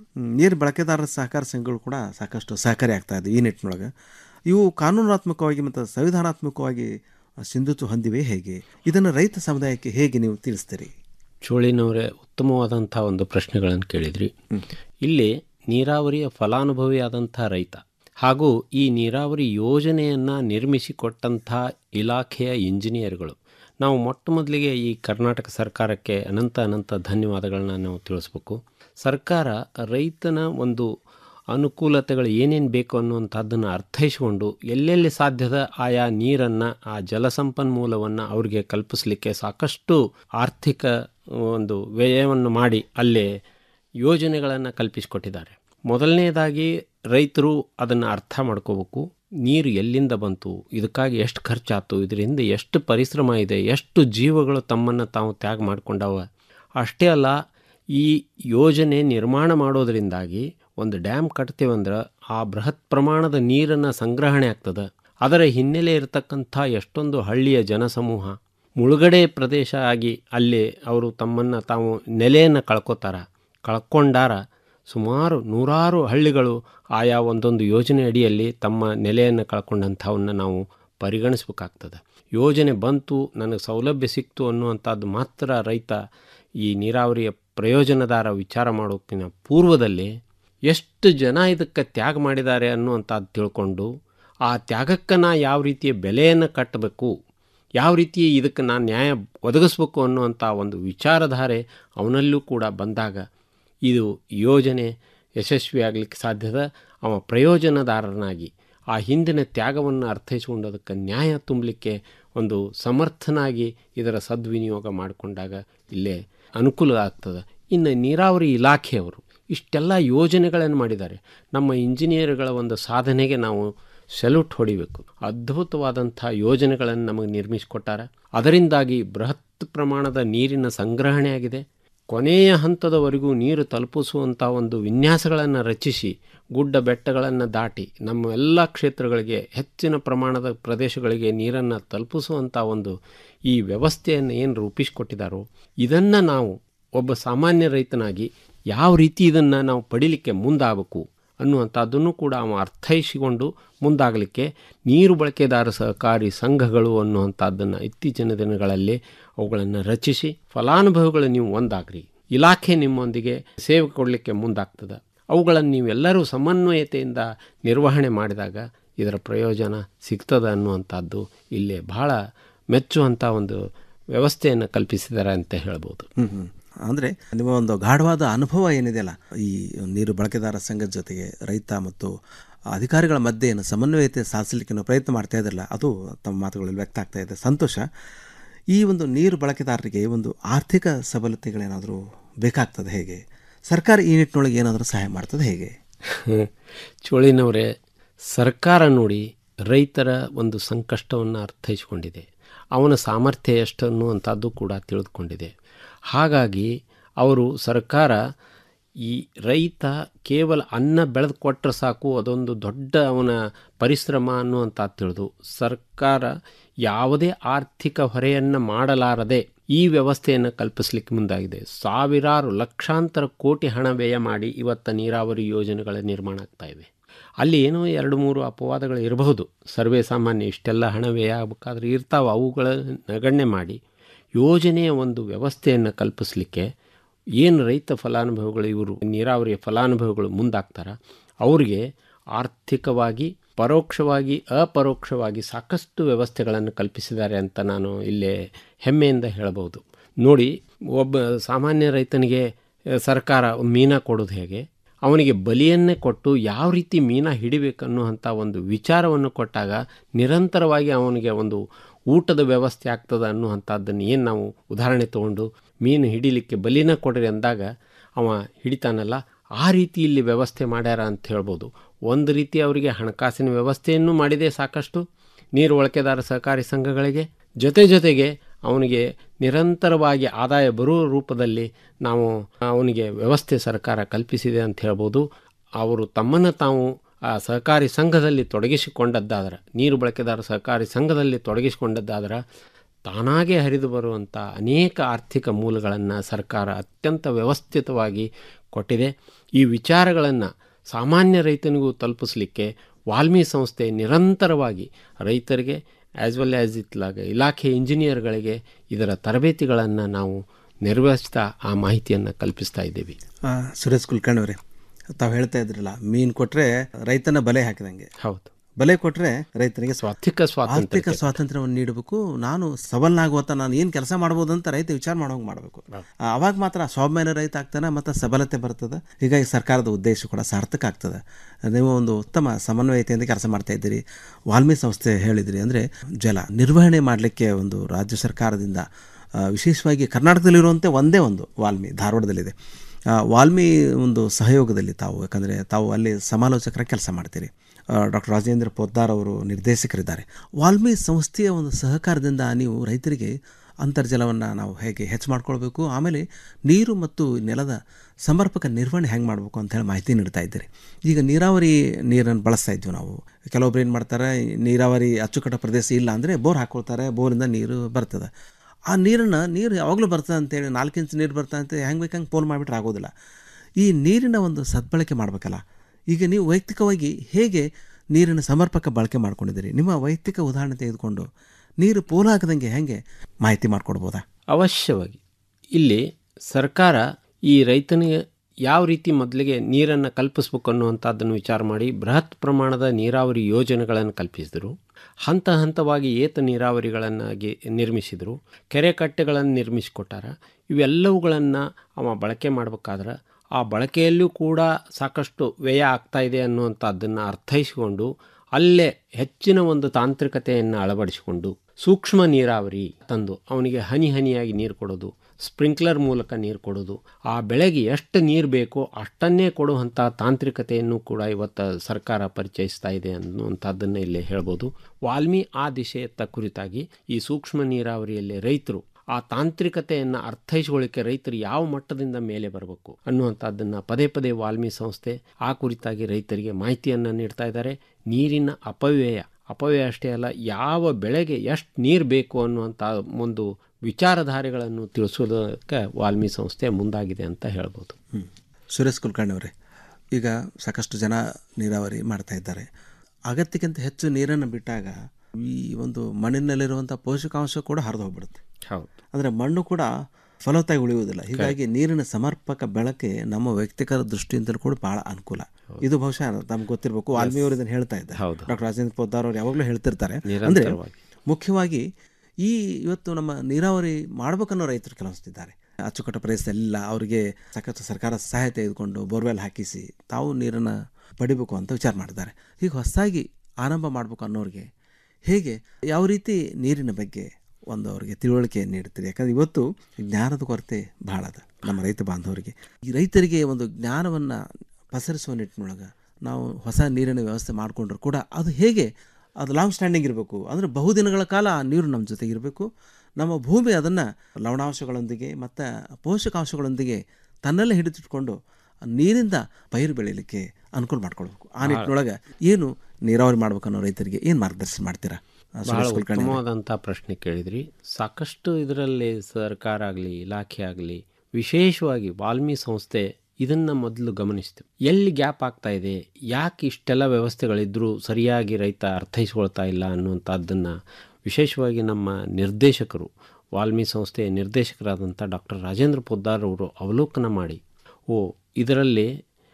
ಹ್ಮ್, ನೀರು ಬಳಕೆದಾರರ ಸಹಕಾರ ಸಂಘಗಳು ಕೂಡ ಸಾಕಷ್ಟು ಸಹಕಾರಿ ಆಗ್ತಾ ಇದೆ ಈ ನಿಟ್ಟಿನೊಳಗೆ ಇವು ಕಾನೂನಾತ್ಮಕವಾಗಿ ಮತ್ತು ಸಂವಿಧಾನಾತ್ಮಕವಾಗಿ ಸಿಂಧುತ್ವ ಹೊಂದಿವೆ ಹೇಗೆ ಇದನ್ನು ರೈತ ಸಮುದಾಯಕ್ಕೆ ಹೇಗೆ ನೀವು ತಿಳಿಸ್ತೀರಿ ಚೋಳಿನವರೇ ಉತ್ತಮವಾದಂಥ ಒಂದು ಪ್ರಶ್ನೆಗಳನ್ನು ಕೇಳಿದ್ರಿ ಇಲ್ಲಿ ನೀರಾವರಿಯ ಫಲಾನುಭವಿಯಾದಂಥ ರೈತ ಹಾಗೂ ಈ ನೀರಾವರಿ ಯೋಜನೆಯನ್ನು ನಿರ್ಮಿಸಿಕೊಟ್ಟಂಥ ಇಲಾಖೆಯ ಇಂಜಿನಿಯರ್ಗಳು ನಾವು ಮೊಟ್ಟ ಮೊದಲಿಗೆ ಈ ಕರ್ನಾಟಕ ಸರ್ಕಾರಕ್ಕೆ ಅನಂತ ಅನಂತ ಧನ್ಯವಾದಗಳನ್ನ ನಾವು ತಿಳಿಸ್ಬೇಕು ಸರ್ಕಾರ ರೈತನ ಒಂದು ಅನುಕೂಲತೆಗಳು ಏನೇನು ಬೇಕು ಅನ್ನುವಂಥದ್ದನ್ನು ಅರ್ಥೈಸಿಕೊಂಡು ಎಲ್ಲೆಲ್ಲಿ ಸಾಧ್ಯದ ಆಯಾ ನೀರನ್ನು ಆ ಜಲಸಂಪನ್ಮೂಲವನ್ನು ಅವರಿಗೆ ಕಲ್ಪಿಸಲಿಕ್ಕೆ ಸಾಕಷ್ಟು ಆರ್ಥಿಕ ಒಂದು ವ್ಯಯವನ್ನು ಮಾಡಿ ಅಲ್ಲೇ ಯೋಜನೆಗಳನ್ನು ಕಲ್ಪಿಸಿಕೊಟ್ಟಿದ್ದಾರೆ ಮೊದಲನೇದಾಗಿ ರೈತರು ಅದನ್ನು ಅರ್ಥ ಮಾಡ್ಕೋಬೇಕು ನೀರು ಎಲ್ಲಿಂದ ಬಂತು ಇದಕ್ಕಾಗಿ ಎಷ್ಟು ಖರ್ಚಾಯ್ತು ಇದರಿಂದ ಎಷ್ಟು ಪರಿಶ್ರಮ ಇದೆ ಎಷ್ಟು ಜೀವಗಳು ತಮ್ಮನ್ನು ತಾವು ತ್ಯಾಗ ಮಾಡಿಕೊಂಡವ ಅಷ್ಟೇ ಅಲ್ಲ ಈ ಯೋಜನೆ ನಿರ್ಮಾಣ ಮಾಡೋದರಿಂದಾಗಿ ಒಂದು ಡ್ಯಾಮ್ ಕಟ್ತೀವಂದ್ರೆ ಆ ಬೃಹತ್ ಪ್ರಮಾಣದ ನೀರನ್ನು ಸಂಗ್ರಹಣೆ ಆಗ್ತದೆ ಅದರ ಹಿನ್ನೆಲೆ ಇರತಕ್ಕಂಥ ಎಷ್ಟೊಂದು ಹಳ್ಳಿಯ ಜನಸಮೂಹ ಮುಳುಗಡೆ ಪ್ರದೇಶ ಆಗಿ ಅಲ್ಲಿ ಅವರು ತಮ್ಮನ್ನು ತಾವು ನೆಲೆಯನ್ನು ಕಳ್ಕೊತಾರ ಕಳ್ಕೊಂಡಾರ ಸುಮಾರು ನೂರಾರು ಹಳ್ಳಿಗಳು ಆಯಾ ಒಂದೊಂದು ಯೋಜನೆ ಅಡಿಯಲ್ಲಿ ತಮ್ಮ ನೆಲೆಯನ್ನು ಕಳ್ಕೊಂಡಂಥವನ್ನ ನಾವು ಪರಿಗಣಿಸ್ಬೇಕಾಗ್ತದೆ ಯೋಜನೆ ಬಂತು ನನಗೆ ಸೌಲಭ್ಯ ಸಿಕ್ತು ಅನ್ನುವಂಥದ್ದು ಮಾತ್ರ ರೈತ ಈ ನೀರಾವರಿಯ ಪ್ರಯೋಜನದಾರ ವಿಚಾರ ಮಾಡೋಕ್ಕಿಂತ ಪೂರ್ವದಲ್ಲಿ ಎಷ್ಟು ಜನ ಇದಕ್ಕೆ ತ್ಯಾಗ ಮಾಡಿದ್ದಾರೆ ಅನ್ನುವಂಥದ್ದು ತಿಳ್ಕೊಂಡು ಆ ತ್ಯಾಗಕ್ಕೆ ನಾ ಯಾವ ರೀತಿಯ ಬೆಲೆಯನ್ನು ಕಟ್ಟಬೇಕು ಯಾವ ರೀತಿ ಇದಕ್ಕೆ ನಾನು ನ್ಯಾಯ ಒದಗಿಸ್ಬೇಕು ಅನ್ನುವಂಥ ಒಂದು ವಿಚಾರಧಾರೆ ಅವನಲ್ಲೂ ಕೂಡ ಬಂದಾಗ ಇದು ಯೋಜನೆ ಯಶಸ್ವಿಯಾಗಲಿಕ್ಕೆ ಸಾಧ್ಯದ ಅವ ಪ್ರಯೋಜನದಾರನಾಗಿ ಆ ಹಿಂದಿನ ತ್ಯಾಗವನ್ನು ಅರ್ಥೈಸಿಕೊಂಡು ಅದಕ್ಕೆ ನ್ಯಾಯ ತುಂಬಲಿಕ್ಕೆ ಒಂದು ಸಮರ್ಥನಾಗಿ ಇದರ ಸದ್ವಿನಿಯೋಗ ಮಾಡಿಕೊಂಡಾಗ ಇಲ್ಲೇ ಅನುಕೂಲ ಆಗ್ತದೆ ಇನ್ನು ನೀರಾವರಿ ಇಲಾಖೆಯವರು ಇಷ್ಟೆಲ್ಲ ಯೋಜನೆಗಳನ್ನು ಮಾಡಿದ್ದಾರೆ ನಮ್ಮ ಇಂಜಿನಿಯರ್ಗಳ ಒಂದು ಸಾಧನೆಗೆ ನಾವು ಸೆಲ್ಯೂಟ್ ಹೊಡಿಬೇಕು ಅದ್ಭುತವಾದಂಥ ಯೋಜನೆಗಳನ್ನು ನಮಗೆ ನಿರ್ಮಿಸಿಕೊಟ್ಟಾರ ಅದರಿಂದಾಗಿ ಬೃಹತ್ ಪ್ರಮಾಣದ ನೀರಿನ ಸಂಗ್ರಹಣೆ ಆಗಿದೆ ಕೊನೆಯ ಹಂತದವರೆಗೂ ನೀರು ತಲುಪಿಸುವಂಥ ಒಂದು ವಿನ್ಯಾಸಗಳನ್ನು ರಚಿಸಿ ಗುಡ್ಡ ಬೆಟ್ಟಗಳನ್ನು ದಾಟಿ ನಮ್ಮ ಎಲ್ಲ ಕ್ಷೇತ್ರಗಳಿಗೆ ಹೆಚ್ಚಿನ ಪ್ರಮಾಣದ ಪ್ರದೇಶಗಳಿಗೆ ನೀರನ್ನು ತಲುಪಿಸುವಂಥ ಒಂದು ಈ ವ್ಯವಸ್ಥೆಯನ್ನು ಏನು ರೂಪಿಸಿಕೊಟ್ಟಿದ್ದಾರೋ ಇದನ್ನು ನಾವು ಒಬ್ಬ ಸಾಮಾನ್ಯ ರೈತನಾಗಿ ಯಾವ ರೀತಿ ಇದನ್ನು ನಾವು ಪಡಿಲಿಕ್ಕೆ ಮುಂದಾಗಬೇಕು ಅನ್ನುವಂಥದ್ದನ್ನು ಕೂಡ ಅವ ಅರ್ಥೈಸಿಕೊಂಡು ಮುಂದಾಗಲಿಕ್ಕೆ ನೀರು ಬಳಕೆದಾರ ಸಹಕಾರಿ ಸಂಘಗಳು ಅನ್ನುವಂಥದ್ದನ್ನು ಇತ್ತೀಚಿನ ದಿನಗಳಲ್ಲಿ ಅವುಗಳನ್ನು ರಚಿಸಿ ಫಲಾನುಭವಿಗಳು ನೀವು ಒಂದಾಗ್ರಿ ಇಲಾಖೆ ನಿಮ್ಮೊಂದಿಗೆ ಸೇವೆ ಕೊಡಲಿಕ್ಕೆ ಮುಂದಾಗ್ತದೆ ಅವುಗಳನ್ನು ನೀವೆಲ್ಲರೂ ಸಮನ್ವಯತೆಯಿಂದ ನಿರ್ವಹಣೆ ಮಾಡಿದಾಗ ಇದರ ಪ್ರಯೋಜನ ಸಿಗ್ತದೆ ಅನ್ನುವಂಥದ್ದು ಇಲ್ಲಿ ಬಹಳ ಮೆಚ್ಚುವಂಥ ಒಂದು ವ್ಯವಸ್ಥೆಯನ್ನು ಕಲ್ಪಿಸಿದ್ದಾರೆ ಅಂತ ಹೇಳ್ಬೋದು ಹ್ಮ್ ಹ್ಮ್. ಅಂದ್ರೆ ನಿಮ್ಮ ಒಂದು ಗಾಢವಾದ ಅನುಭವ ಏನಿದೆಯಲ್ಲ ಈ ನೀರು ಬಳಕೆದಾರ ಸಂಘದ ಜೊತೆಗೆ ರೈತ ಮತ್ತು ಅಧಿಕಾರಿಗಳ ಮಧ್ಯೆ ಏನು ಸಮನ್ವಯತೆ ಸಾಧಿಸಲಿಕ್ಕೆ ನೀವು ಪ್ರಯತ್ನ ಮಾಡ್ತಾ ಇದ್ರಲ್ಲ ಅದು ತಮ್ಮ ಮಾತುಗಳಲ್ಲಿ ವ್ಯಕ್ತ ಆಗ್ತಾ ಇದೆ ಸಂತೋಷ ಈ ಒಂದು ನೀರು ಬಳಕೆದಾರರಿಗೆ ಒಂದು ಆರ್ಥಿಕ ಸಬಲತೆಗಳೇನಾದರೂ ಬೇಕಾಗ್ತದೆ ಹೇಗೆ ಸರ್ಕಾರ ಈ ನಿಟ್ಟಿನೊಳಗೆ ಏನಾದರೂ ಸಹಾಯ ಮಾಡ್ತದೆ ಹೇಗೆ ಚೋಳಿನವರೇ ಸರ್ಕಾರ ನೋಡಿ ರೈತರ ಒಂದು ಸಂಕಷ್ಟವನ್ನು ಅರ್ಥೈಸಿಕೊಂಡಿದೆ ಅವನ ಸಾಮರ್ಥ್ಯ ಎಷ್ಟು ಅನ್ನುವಂಥದ್ದು ಕೂಡ ತಿಳಿದುಕೊಂಡಿದೆ ಹಾಗಾಗಿ ಅವರು ಸರ್ಕಾರ ಈ ರೈತ ಕೇವಲ ಅನ್ನ ಬೆಳೆದು ಕೊಟ್ಟರೆ ಸಾಕು ಅದೊಂದು ದೊಡ್ಡ ಅವನ ಪರಿಶ್ರಮ ಅನ್ನುವಂಥ ತಿಳಿದು ಸರ್ಕಾರ ಯಾವುದೇ ಆರ್ಥಿಕ ಹೊರೆಯನ್ನು ಮಾಡಲಾರದೆ ಈ ವ್ಯವಸ್ಥೆಯನ್ನು ಕಲ್ಪಿಸಲಿಕ್ಕೆ ಮುಂದಾಗಿದೆ ಸಾವಿರಾರು ಲಕ್ಷಾಂತರ ಕೋಟಿ ಹಣ ವ್ಯಯ ಮಾಡಿ ಇವತ್ತು ನೀರಾವರಿ ಯೋಜನೆಗಳ ನಿರ್ಮಾಣ ಆಗ್ತಾ ಇವೆ ಅಲ್ಲಿ ಏನೋ ಎರಡು ಮೂರು ಅಪವಾದಗಳು ಇರಬಹುದು ಸರ್ವೇ ಸಾಮಾನ್ಯ ಇಷ್ಟೆಲ್ಲ ಹಣ ವ್ಯಯ ಆಗಬೇಕಾದ್ರೆ ಇರ್ತಾವೆ ಅವುಗಳ ನಗಣ್ಯ ಮಾಡಿ ಯೋಜನೆಯ ಒಂದು ವ್ಯವಸ್ಥೆಯನ್ನು ಕಲ್ಪಿಸಲಿಕ್ಕೆ ಏನು ರೈತ ಫಲಾನುಭವಿಗಳು ಇವರು ನೀರಾವರಿಯ ಫಲಾನುಭವಿಗಳು ಮುಂದಾಗ್ತಾರ ಅವರಿಗೆ ಆರ್ಥಿಕವಾಗಿ ಪರೋಕ್ಷವಾಗಿ ಅಪರೋಕ್ಷವಾಗಿ ಸಾಕಷ್ಟು ವ್ಯವಸ್ಥೆಗಳನ್ನು ಕಲ್ಪಿಸಿದ್ದಾರೆ ಅಂತ ನಾನು ಇಲ್ಲೇ ಹೆಮ್ಮೆಯಿಂದ ಹೇಳಬಹುದು ನೋಡಿ ಒಬ್ಬ ಸಾಮಾನ್ಯ ರೈತನಿಗೆ ಅಹ್, ಸರ್ಕಾರ ಮೀನಾ ಕೊಡೋದು ಹೇಗೆ ಅವನಿಗೆ ಬಲಿಯನ್ನೇ ಕೊಟ್ಟು ಯಾವ ರೀತಿ ಮೀನ ಹಿಡಿಬೇಕನ್ನುವಂಥ ಒಂದು ವಿಚಾರವನ್ನು ಕೊಟ್ಟಾಗ ನಿರಂತರವಾಗಿ ಅವನಿಗೆ ಒಂದು ಊಟದ ವ್ಯವಸ್ಥೆ ಆಗ್ತದೆ ಅನ್ನುವಂಥದ್ದನ್ನು ಏನು ನಾವು ಉದಾಹರಣೆ ತೊಗೊಂಡು ಮೀನು ಹಿಡಿಲಿಕ್ಕೆ ಬಲಿನ ಕೊಡ್ರಿ ಅಂದಾಗ ಅವ ಹಿಡಿತಾನಲ್ಲ ಆ ರೀತಿ ಇಲ್ಲಿ ವ್ಯವಸ್ಥೆ ಮಾಡ್ಯಾರ ಅಂತ ಹೇಳ್ಬೋದು ಒಂದು ರೀತಿ ಅವರಿಗೆ ಹಣಕಾಸಿನ ವ್ಯವಸ್ಥೆಯನ್ನು ಮಾಡಿದೆ ಸಾಕಷ್ಟು ನೀರು ಬಳಕೆದಾರ ಸಹಕಾರಿ ಸಂಘಗಳಿಗೆ ಜೊತೆ ಜೊತೆಗೆ ಅವನಿಗೆ ನಿರಂತರವಾಗಿ ಆದಾಯ ಬರುವ ರೂಪದಲ್ಲಿ ನಾವು ಅವನಿಗೆ ವ್ಯವಸ್ಥೆ ಸರ್ಕಾರ ಕಲ್ಪಿಸಿದೆ ಅಂತ ಹೇಳ್ಬೋದು ಅವರು ತಮ್ಮನ್ನು ತಾವು ಆ ಸಹಕಾರಿ ಸಂಘದಲ್ಲಿ ತೊಡಗಿಸಿಕೊಂಡದ್ದಾದ್ರೆ ನೀರು ಬಳಕೆದಾರ ಸಹಕಾರಿ ಸಂಘದಲ್ಲಿ ತೊಡಗಿಸಿಕೊಂಡದ್ದಾದ್ರೆ ತಾನಾಗೇ ಹರಿದು ಬರುವಂಥ ಅನೇಕ ಆರ್ಥಿಕ ಮೂಲಗಳನ್ನು ಸರ್ಕಾರ ಅತ್ಯಂತ ವ್ಯವಸ್ಥಿತವಾಗಿ ಕೊಟ್ಟಿದೆ ಈ ವಿಚಾರಗಳನ್ನು ಸಾಮಾನ್ಯ ರೈತನಿಗೂ ತಲುಪಿಸಲಿಕ್ಕೆ ವಾಲ್ಮಿ ಸಂಸ್ಥೆ ನಿರಂತರವಾಗಿ ರೈತರಿಗೆ ಆ್ಯಸ್ ವೆಲ್ ಆ್ಯಸ್ ಇತ್ಲಾಗ ಇಲಾಖೆ ಇಂಜಿನಿಯರ್ಗಳಿಗೆ ಇದರ ತರಬೇತಿಗಳನ್ನು ನಾವು ನಿರ್ವಹಿಸ್ತಾ ಆ ಮಾಹಿತಿಯನ್ನು ಕಲ್ಪಿಸ್ತಾ ಇದ್ದೀವಿ ಆ, ಸುರೇಶ್ ಕುಲಕರ್ಣಿ ಅವರೇ ತಾವು ಹೇಳ್ತಾ ಇದ್ರಲ್ಲ ಮೀನು ಕೊಟ್ರೆ ರೈತನ ಬಲೆ ಹಾಕಿದಂಗೆ ಹೌದು ಬಲೆ ಕೊಟ್ರೆ ರೈತನಿಗೆ ಆರ್ಥಿಕ ಸ್ವಾತಂತ್ರ್ಯ ಆರ್ಥಿಕ ಸ್ವಾತಂತ್ರ್ಯವನ್ನು ನೀಡಬೇಕು ನಾನು ಸಬಲನಾಗುವತ್ತ ನಾನು ಏನು ಕೆಲಸ ಮಾಡ್ಬೋದು ಅಂತ ರೈತ ವಿಚಾರ ಮಾಡೋಂಗೆ ಮಾಡಬೇಕು ಅವಾಗ ಮಾತ್ರ ಸ್ವಾಭಿಮಾನಿ ರೈತ ಆಗ್ತಾನೆ ಮತ್ತು ಸಬಲತೆ ಬರ್ತದೆ ಹೀಗಾಗಿ ಸರ್ಕಾರದ ಉದ್ದೇಶ ಕೂಡ ಸಾರ್ಥಕ ಆಗ್ತದೆ ನೀವು ಒಂದು ಉತ್ತಮ ಸಮನ್ವಯತೆಯಿಂದ ಕೆಲಸ ಮಾಡ್ತಾ ಇದ್ದೀರಿ ವಾಲ್ಮಿ ಸಂಸ್ಥೆ ಹೇಳಿದ್ರಿ ಅಂದರೆ ಜಲ ನಿರ್ವಹಣೆ ಮಾಡಲಿಕ್ಕೆ ಒಂದು ರಾಜ್ಯ ಸರ್ಕಾರದಿಂದ ಆ, ವಿಶೇಷವಾಗಿ ಕರ್ನಾಟಕದಲ್ಲಿರುವಂತೆ ಒಂದೇ ಒಂದು ವಾಲ್ಮಿ ಧಾರವಾಡದಲ್ಲಿದೆ ಆ, ವಾಲ್ಮಿ ಒಂದು ಸಹಯೋಗದಲ್ಲಿ ತಾವು ಯಾಕಂದರೆ ತಾವು ಅಲ್ಲಿ ಸಮಾಲೋಚಕರ ಕೆಲಸ ಮಾಡ್ತೀರಿ ಡಾಕ್ಟರ್ ರಾಜೇಂದ್ರ ಪೊದ್ದಾರ್ ಅವರು ನಿರ್ದೇಶಕರಿದ್ದಾರೆ ವಾಲ್ಮಿ ಸಂಸ್ಥೆಯ ಒಂದು ಸಹಕಾರದಿಂದ ನೀವು ರೈತರಿಗೆ ಅಂತರ್ಜಲವನ್ನು ನಾವು ಹೇಗೆ ಹೆಚ್ಚು ಮಾಡ್ಕೊಳ್ಬೇಕು ಆಮೇಲೆ ನೀರು ಮತ್ತು ನೆಲದ ಸಮರ್ಪಕ ನಿರ್ವಹಣೆ ಹೆಂಗೆ ಮಾಡಬೇಕು ಅಂತ ಹೇಳಿ ಮಾಹಿತಿ ನೀಡ್ತಾ ಇದ್ದೀರಿ ಈಗ ನೀರಾವರಿ ನೀರನ್ನು ಬಳಸ್ತಾ ಇದ್ವಿ ನಾವು ಕೆಲವೊಬ್ರು ಏನು ಮಾಡ್ತಾರೆ ನೀರಾವರಿ ಅಚ್ಚುಕಟ್ಟ ಪ್ರದೇಶ ಇಲ್ಲ ಅಂದರೆ ಬೋರ್ ಹಾಕೊಳ್ತಾರೆ ಬೋರಿಂದ ನೀರು ಬರ್ತದೆ ಆ ನೀರನ್ನು ನೀರು ಯಾವಾಗಲೂ ಬರ್ತದೆ ಅಂತೇಳಿ ನಾಲ್ಕು ಇಂಚ್ ನೀರು ಬರ್ತದೆ ಅಂತ ಹೆಂಗೆ ಬೇಕಂಗೆ ಪೋಲ್ ಮಾಡಿಬಿಟ್ರೆ ಆಗೋದಿಲ್ಲ ಈ ನೀರಿನ ಒಂದು ಸದ್ಬಳಕೆ ಮಾಡಬೇಕಲ್ಲ ಈಗ ನೀವು ವೈಯಕ್ತಿಕವಾಗಿ ಹೇಗೆ ನೀರಿನ ಸಮರ್ಪಕ ಬಳಕೆ ಮಾಡ್ಕೊಂಡಿದ್ದೀರಿ ನಿಮ್ಮ ವೈಯಕ್ತಿಕ ಉದಾಹರಣೆ ತೆಗೆದುಕೊಂಡು ನೀರು ಪೋಲಾಗದಂಗೆ ಹೆಂಗೆ ಮಾಹಿತಿ ಮಾಡಿಕೊಡ್ಬೋದಾ ಅವಶ್ಯವಾಗಿ ಇಲ್ಲಿ ಸರ್ಕಾರ ಈ ರೈತನಿಗೆ ಯಾವ ರೀತಿ ಮೊದಲಿಗೆ ನೀರನ್ನು ಕಲ್ಪಿಸ್ಬೇಕು ಅನ್ನುವಂಥದ್ದನ್ನು ವಿಚಾರ ಮಾಡಿ ಬೃಹತ್ ಪ್ರಮಾಣದ ನೀರಾವರಿ ಯೋಜನೆಗಳನ್ನು ಕಲ್ಪಿಸಿದರು ಹಂತ ಹಂತವಾಗಿ ಏತ ನೀರಾವರಿಗಳನ್ನಾಗಿ ನಿರ್ಮಿಸಿದರು ಕೆರೆ ಕಟ್ಟೆಗಳನ್ನು ನಿರ್ಮಿಸಿಕೊಟ್ಟಾರ ಇವೆಲ್ಲವುಗಳನ್ನು ಅವ ಬಳಕೆ ಮಾಡ್ಬೇಕಾದ್ರೆ ಆ ಬಳಕೆಯಲ್ಲೂ ಕೂಡ ಸಾಕಷ್ಟು ವ್ಯಯ ಆಗ್ತಾ ಇದೆ ಅನ್ನುವಂಥದ್ದನ್ನು ಅರ್ಥೈಸಿಕೊಂಡು ಅಲ್ಲೇ ಹೆಚ್ಚಿನ ಒಂದು ತಾಂತ್ರಿಕತೆಯನ್ನು ಅಳವಡಿಸಿಕೊಂಡು ಸೂಕ್ಷ್ಮ ನೀರಾವರಿ ತಂದು ಅವನಿಗೆ ಹನಿ ಹನಿಯಾಗಿ ನೀರು ಕೊಡೋದು ಸ್ಪ್ರಿಂಕ್ಲರ್ ಮೂಲಕ ನೀರು ಕೊಡೋದು ಆ ಬೆಳೆಗೆ ಎಷ್ಟು ನೀರು ಬೇಕೋ ಅಷ್ಟನ್ನೇ ಕೊಡುವಂಥ ತಾಂತ್ರಿಕತೆಯನ್ನು ಕೂಡ ಇವತ್ತು ಸರ್ಕಾರ ಪರಿಚಯಿಸ್ತಾ ಇದೆ ಅನ್ನುವಂಥದ್ದನ್ನು ಇಲ್ಲಿ ಹೇಳ್ಬೋದು ವಾಲ್ಮಿ ಆ ದಿಶೆಯತ್ತ ಕುರಿತಾಗಿ ಈ ಸೂಕ್ಷ್ಮ ನೀರಾವರಿಯಲ್ಲಿ ರೈತರು ಆ ತಾಂತ್ರಿಕತೆಯನ್ನು ಅರ್ಥೈಸಿಕೊಳ್ಳಿಕ್ಕೆ ರೈತರು ಯಾವ ಮಟ್ಟದಿಂದ ಮೇಲೆ ಬರಬೇಕು ಅನ್ನುವಂಥದ್ದನ್ನು ಪದೇ ಪದೇ ವಾಲ್ಮಿ ಸಂಸ್ಥೆ ಆ ಕುರಿತಾಗಿ ರೈತರಿಗೆ ಮಾಹಿತಿಯನ್ನು ನೀಡ್ತಾ ಇದ್ದಾರೆ ನೀರಿನ ಅಪವ್ಯಯ ಅಪವ್ಯಯ ಅಷ್ಟೇ ಅಲ್ಲ ಯಾವ ಬೆಳೆಗೆ ಎಷ್ಟು ನೀರು ಬೇಕು ಅನ್ನುವಂಥ ಒಂದು ವಿಚಾರಧಾರೆಗಳನ್ನು ತಿಳಿಸೋದಕ್ಕೆ ವಾಲ್ಮಿ ಸಂಸ್ಥೆ ಮುಂದಾಗಿದೆ ಅಂತ ಹೇಳ್ಬೋದು ಸುರೇಶ್ ಕುಲಕರ್ಣಿ ಅವರೇ ಈಗ ಸಾಕಷ್ಟು ಜನ ನೀರಾವರಿ ಮಾಡ್ತಾ ಇದ್ದಾರೆ ಅಗತ್ಯಕ್ಕಿಂತ ಹೆಚ್ಚು ನೀರನ್ನು ಬಿಟ್ಟಾಗ ಈ ಒಂದು ಮಣ್ಣಿನಲ್ಲಿರುವಂಥ ಪೋಷಕಾಂಶ ಕೂಡ ಹರಿದು ಹೋಗ್ಬಿಡುತ್ತೆ ಹೌದು ಅಂದರೆ ಮಣ್ಣು ಕೂಡ ಫಲವತ್ತಾಗಿ ಉಳಿಯುವುದಿಲ್ಲ ಹೀಗಾಗಿ ನೀರಿನ ಸಮರ್ಪಕ ಬಳಕೆ ನಮ್ಮ ವೈಯಕ್ತಿಕ ದೃಷ್ಟಿಯಿಂದಲೂ ಕೂಡ ಬಹಳ ಅನುಕೂಲ ಇದು ಬಹುಶಃ ತಮ್ಗೆ ಗೊತ್ತಿರಬೇಕು ವಾಲ್ಮೀಯವರು ಇದನ್ನು ಹೇಳ್ತಾ ಇದ್ದಾರೆ ಹೌದು. ಡಾಕ್ಟರ್ ರಾಜೇಂದ್ರ ಪೋದ್ದಾರ್ ಅವರು ಯಾವಾಗಲೂ ಹೇಳ್ತಿರ್ತಾರೆ ಅಂದರೆ ನಿರಂತರವಾಗಿ. ಮುಖ್ಯವಾಗಿ ಈ ಇವತ್ತು ನಮ್ಮ ನೀರಾವರಿ ಮಾಡ್ಬೇಕನ್ನೋ ರೈತರು ಕೆಲವಿಸ್ತಿದ್ದಾರೆ ಅಚ್ಚುಕಟ್ಟ ಪ್ರದೇಶದಲ್ಲ ಅವರಿಗೆ ಸಾಕಷ್ಟು ಸರ್ಕಾರ ಸಹಾಯ ತೆಗೆದುಕೊಂಡು ಬೋರ್ವೆಲ್ ಹಾಕಿಸಿ ತಾವು ನೀರನ್ನು ಪಡಿಬೇಕು ಅಂತ ವಿಚಾರ ಮಾಡಿದ್ದಾರೆ ಈಗ ಹೊಸದಾಗಿ ಆರಂಭ ಮಾಡಬೇಕು ಅನ್ನೋರಿಗೆ ಹೇಗೆ ಯಾವ ರೀತಿ ನೀರಿನ ಬಗ್ಗೆ ಒಂದು ಅವರಿಗೆ ತಿಳುವಳಿಕೆ ನೀಡ್ತೀರಿ ಯಾಕಂದ್ರೆ ಇವತ್ತು ಜ್ಞಾನದ ಕೊರತೆ ಭಾಳ ಅದ ನಮ್ಮ ರೈತ ಬಾಂಧವರಿಗೆ ಈ ರೈತರಿಗೆ ಒಂದು ಜ್ಞಾನವನ್ನು ಪಸರಿಸುವ ನಿಟ್ಟಿನೊಳಗೆ ನಾವು ಹೊಸ ನೀರಿನ ವ್ಯವಸ್ಥೆ ಮಾಡಿಕೊಂಡ್ರು ಕೂಡ ಅದು ಹೇಗೆ ಅದು ಲಾಂಗ್ ಸ್ಟ್ಯಾಂಡಿಂಗ್ ಇರಬೇಕು ಅಂದರೆ ಬಹುದಿನಗಳ ಕಾಲ ಆ ನೀರು ನಮ್ಮ ಜೊತೆಗೆ ಇರಬೇಕು ನಮ್ಮ ಭೂಮಿ ಅದನ್ನು ಲವಣಾಂಶಗಳೊಂದಿಗೆ ಮತ್ತು ಪೋಷಕಾಂಶಗಳೊಂದಿಗೆ ತನ್ನಲ್ಲೇ ಹಿಡಿದಿಟ್ಕೊಂಡು ಆ ನೀರಿಂದ ಪೈರು ಬೆಳೀಲಿಕ್ಕೆ ಅನುಕೂಲ ಮಾಡ್ಕೊಳ್ಬೇಕು ಆ ನಿಟ್ಟಿನೊಳಗೆ ಏನು ನೀರಾವರಿ ಮಾಡ್ಬೇಕನ್ನೋ ರೈತರಿಗೆ ಏನು ಮಾರ್ಗದರ್ಶನ ಮಾಡ್ತೀರಾ ಆ, ಬಹಳ ಸುರೇಶ್ ಕುಲಕರ್ಣಿ ಅವರೇ. ಉತ್ತಮವಾದಂಥ ಪ್ರಶ್ನೆ ಕೇಳಿದ್ರಿ ಸಾಕಷ್ಟು ಇದರಲ್ಲಿ ಸರ್ಕಾರ ಆಗಲಿ ಇಲಾಖೆ ಆಗಲಿ ವಿಶೇಷವಾಗಿ ವಾಲ್ಮಿ ಸಂಸ್ಥೆ ಇದನ್ನು ಮೊದಲು ಗಮನಿಸ್ತು ಎಲ್ಲಿ ಗ್ಯಾಪ್ ಆಗ್ತಾ ಇದೆ ಯಾಕೆ ಇಷ್ಟೆಲ್ಲ ವ್ಯವಸ್ಥೆಗಳಿದ್ದರೂ ಸರಿಯಾಗಿ ರೈತ ಅರ್ಥೈಸ್ಕೊಳ್ತಾ ಇಲ್ಲ ಅನ್ನುವಂಥದ್ದನ್ನು ವಿಶೇಷವಾಗಿ ನಮ್ಮ ನಿರ್ದೇಶಕರು ವಾಲ್ಮಿ ಸಂಸ್ಥೆಯ ನಿರ್ದೇಶಕರಾದಂಥ ಡಾಕ್ಟರ್ ರಾಜೇಂದ್ರ ಪೊದ್ದಾರ್ ಅವರು ಅವಲೋಕನ ಮಾಡಿ ಓ ಇದರಲ್ಲಿ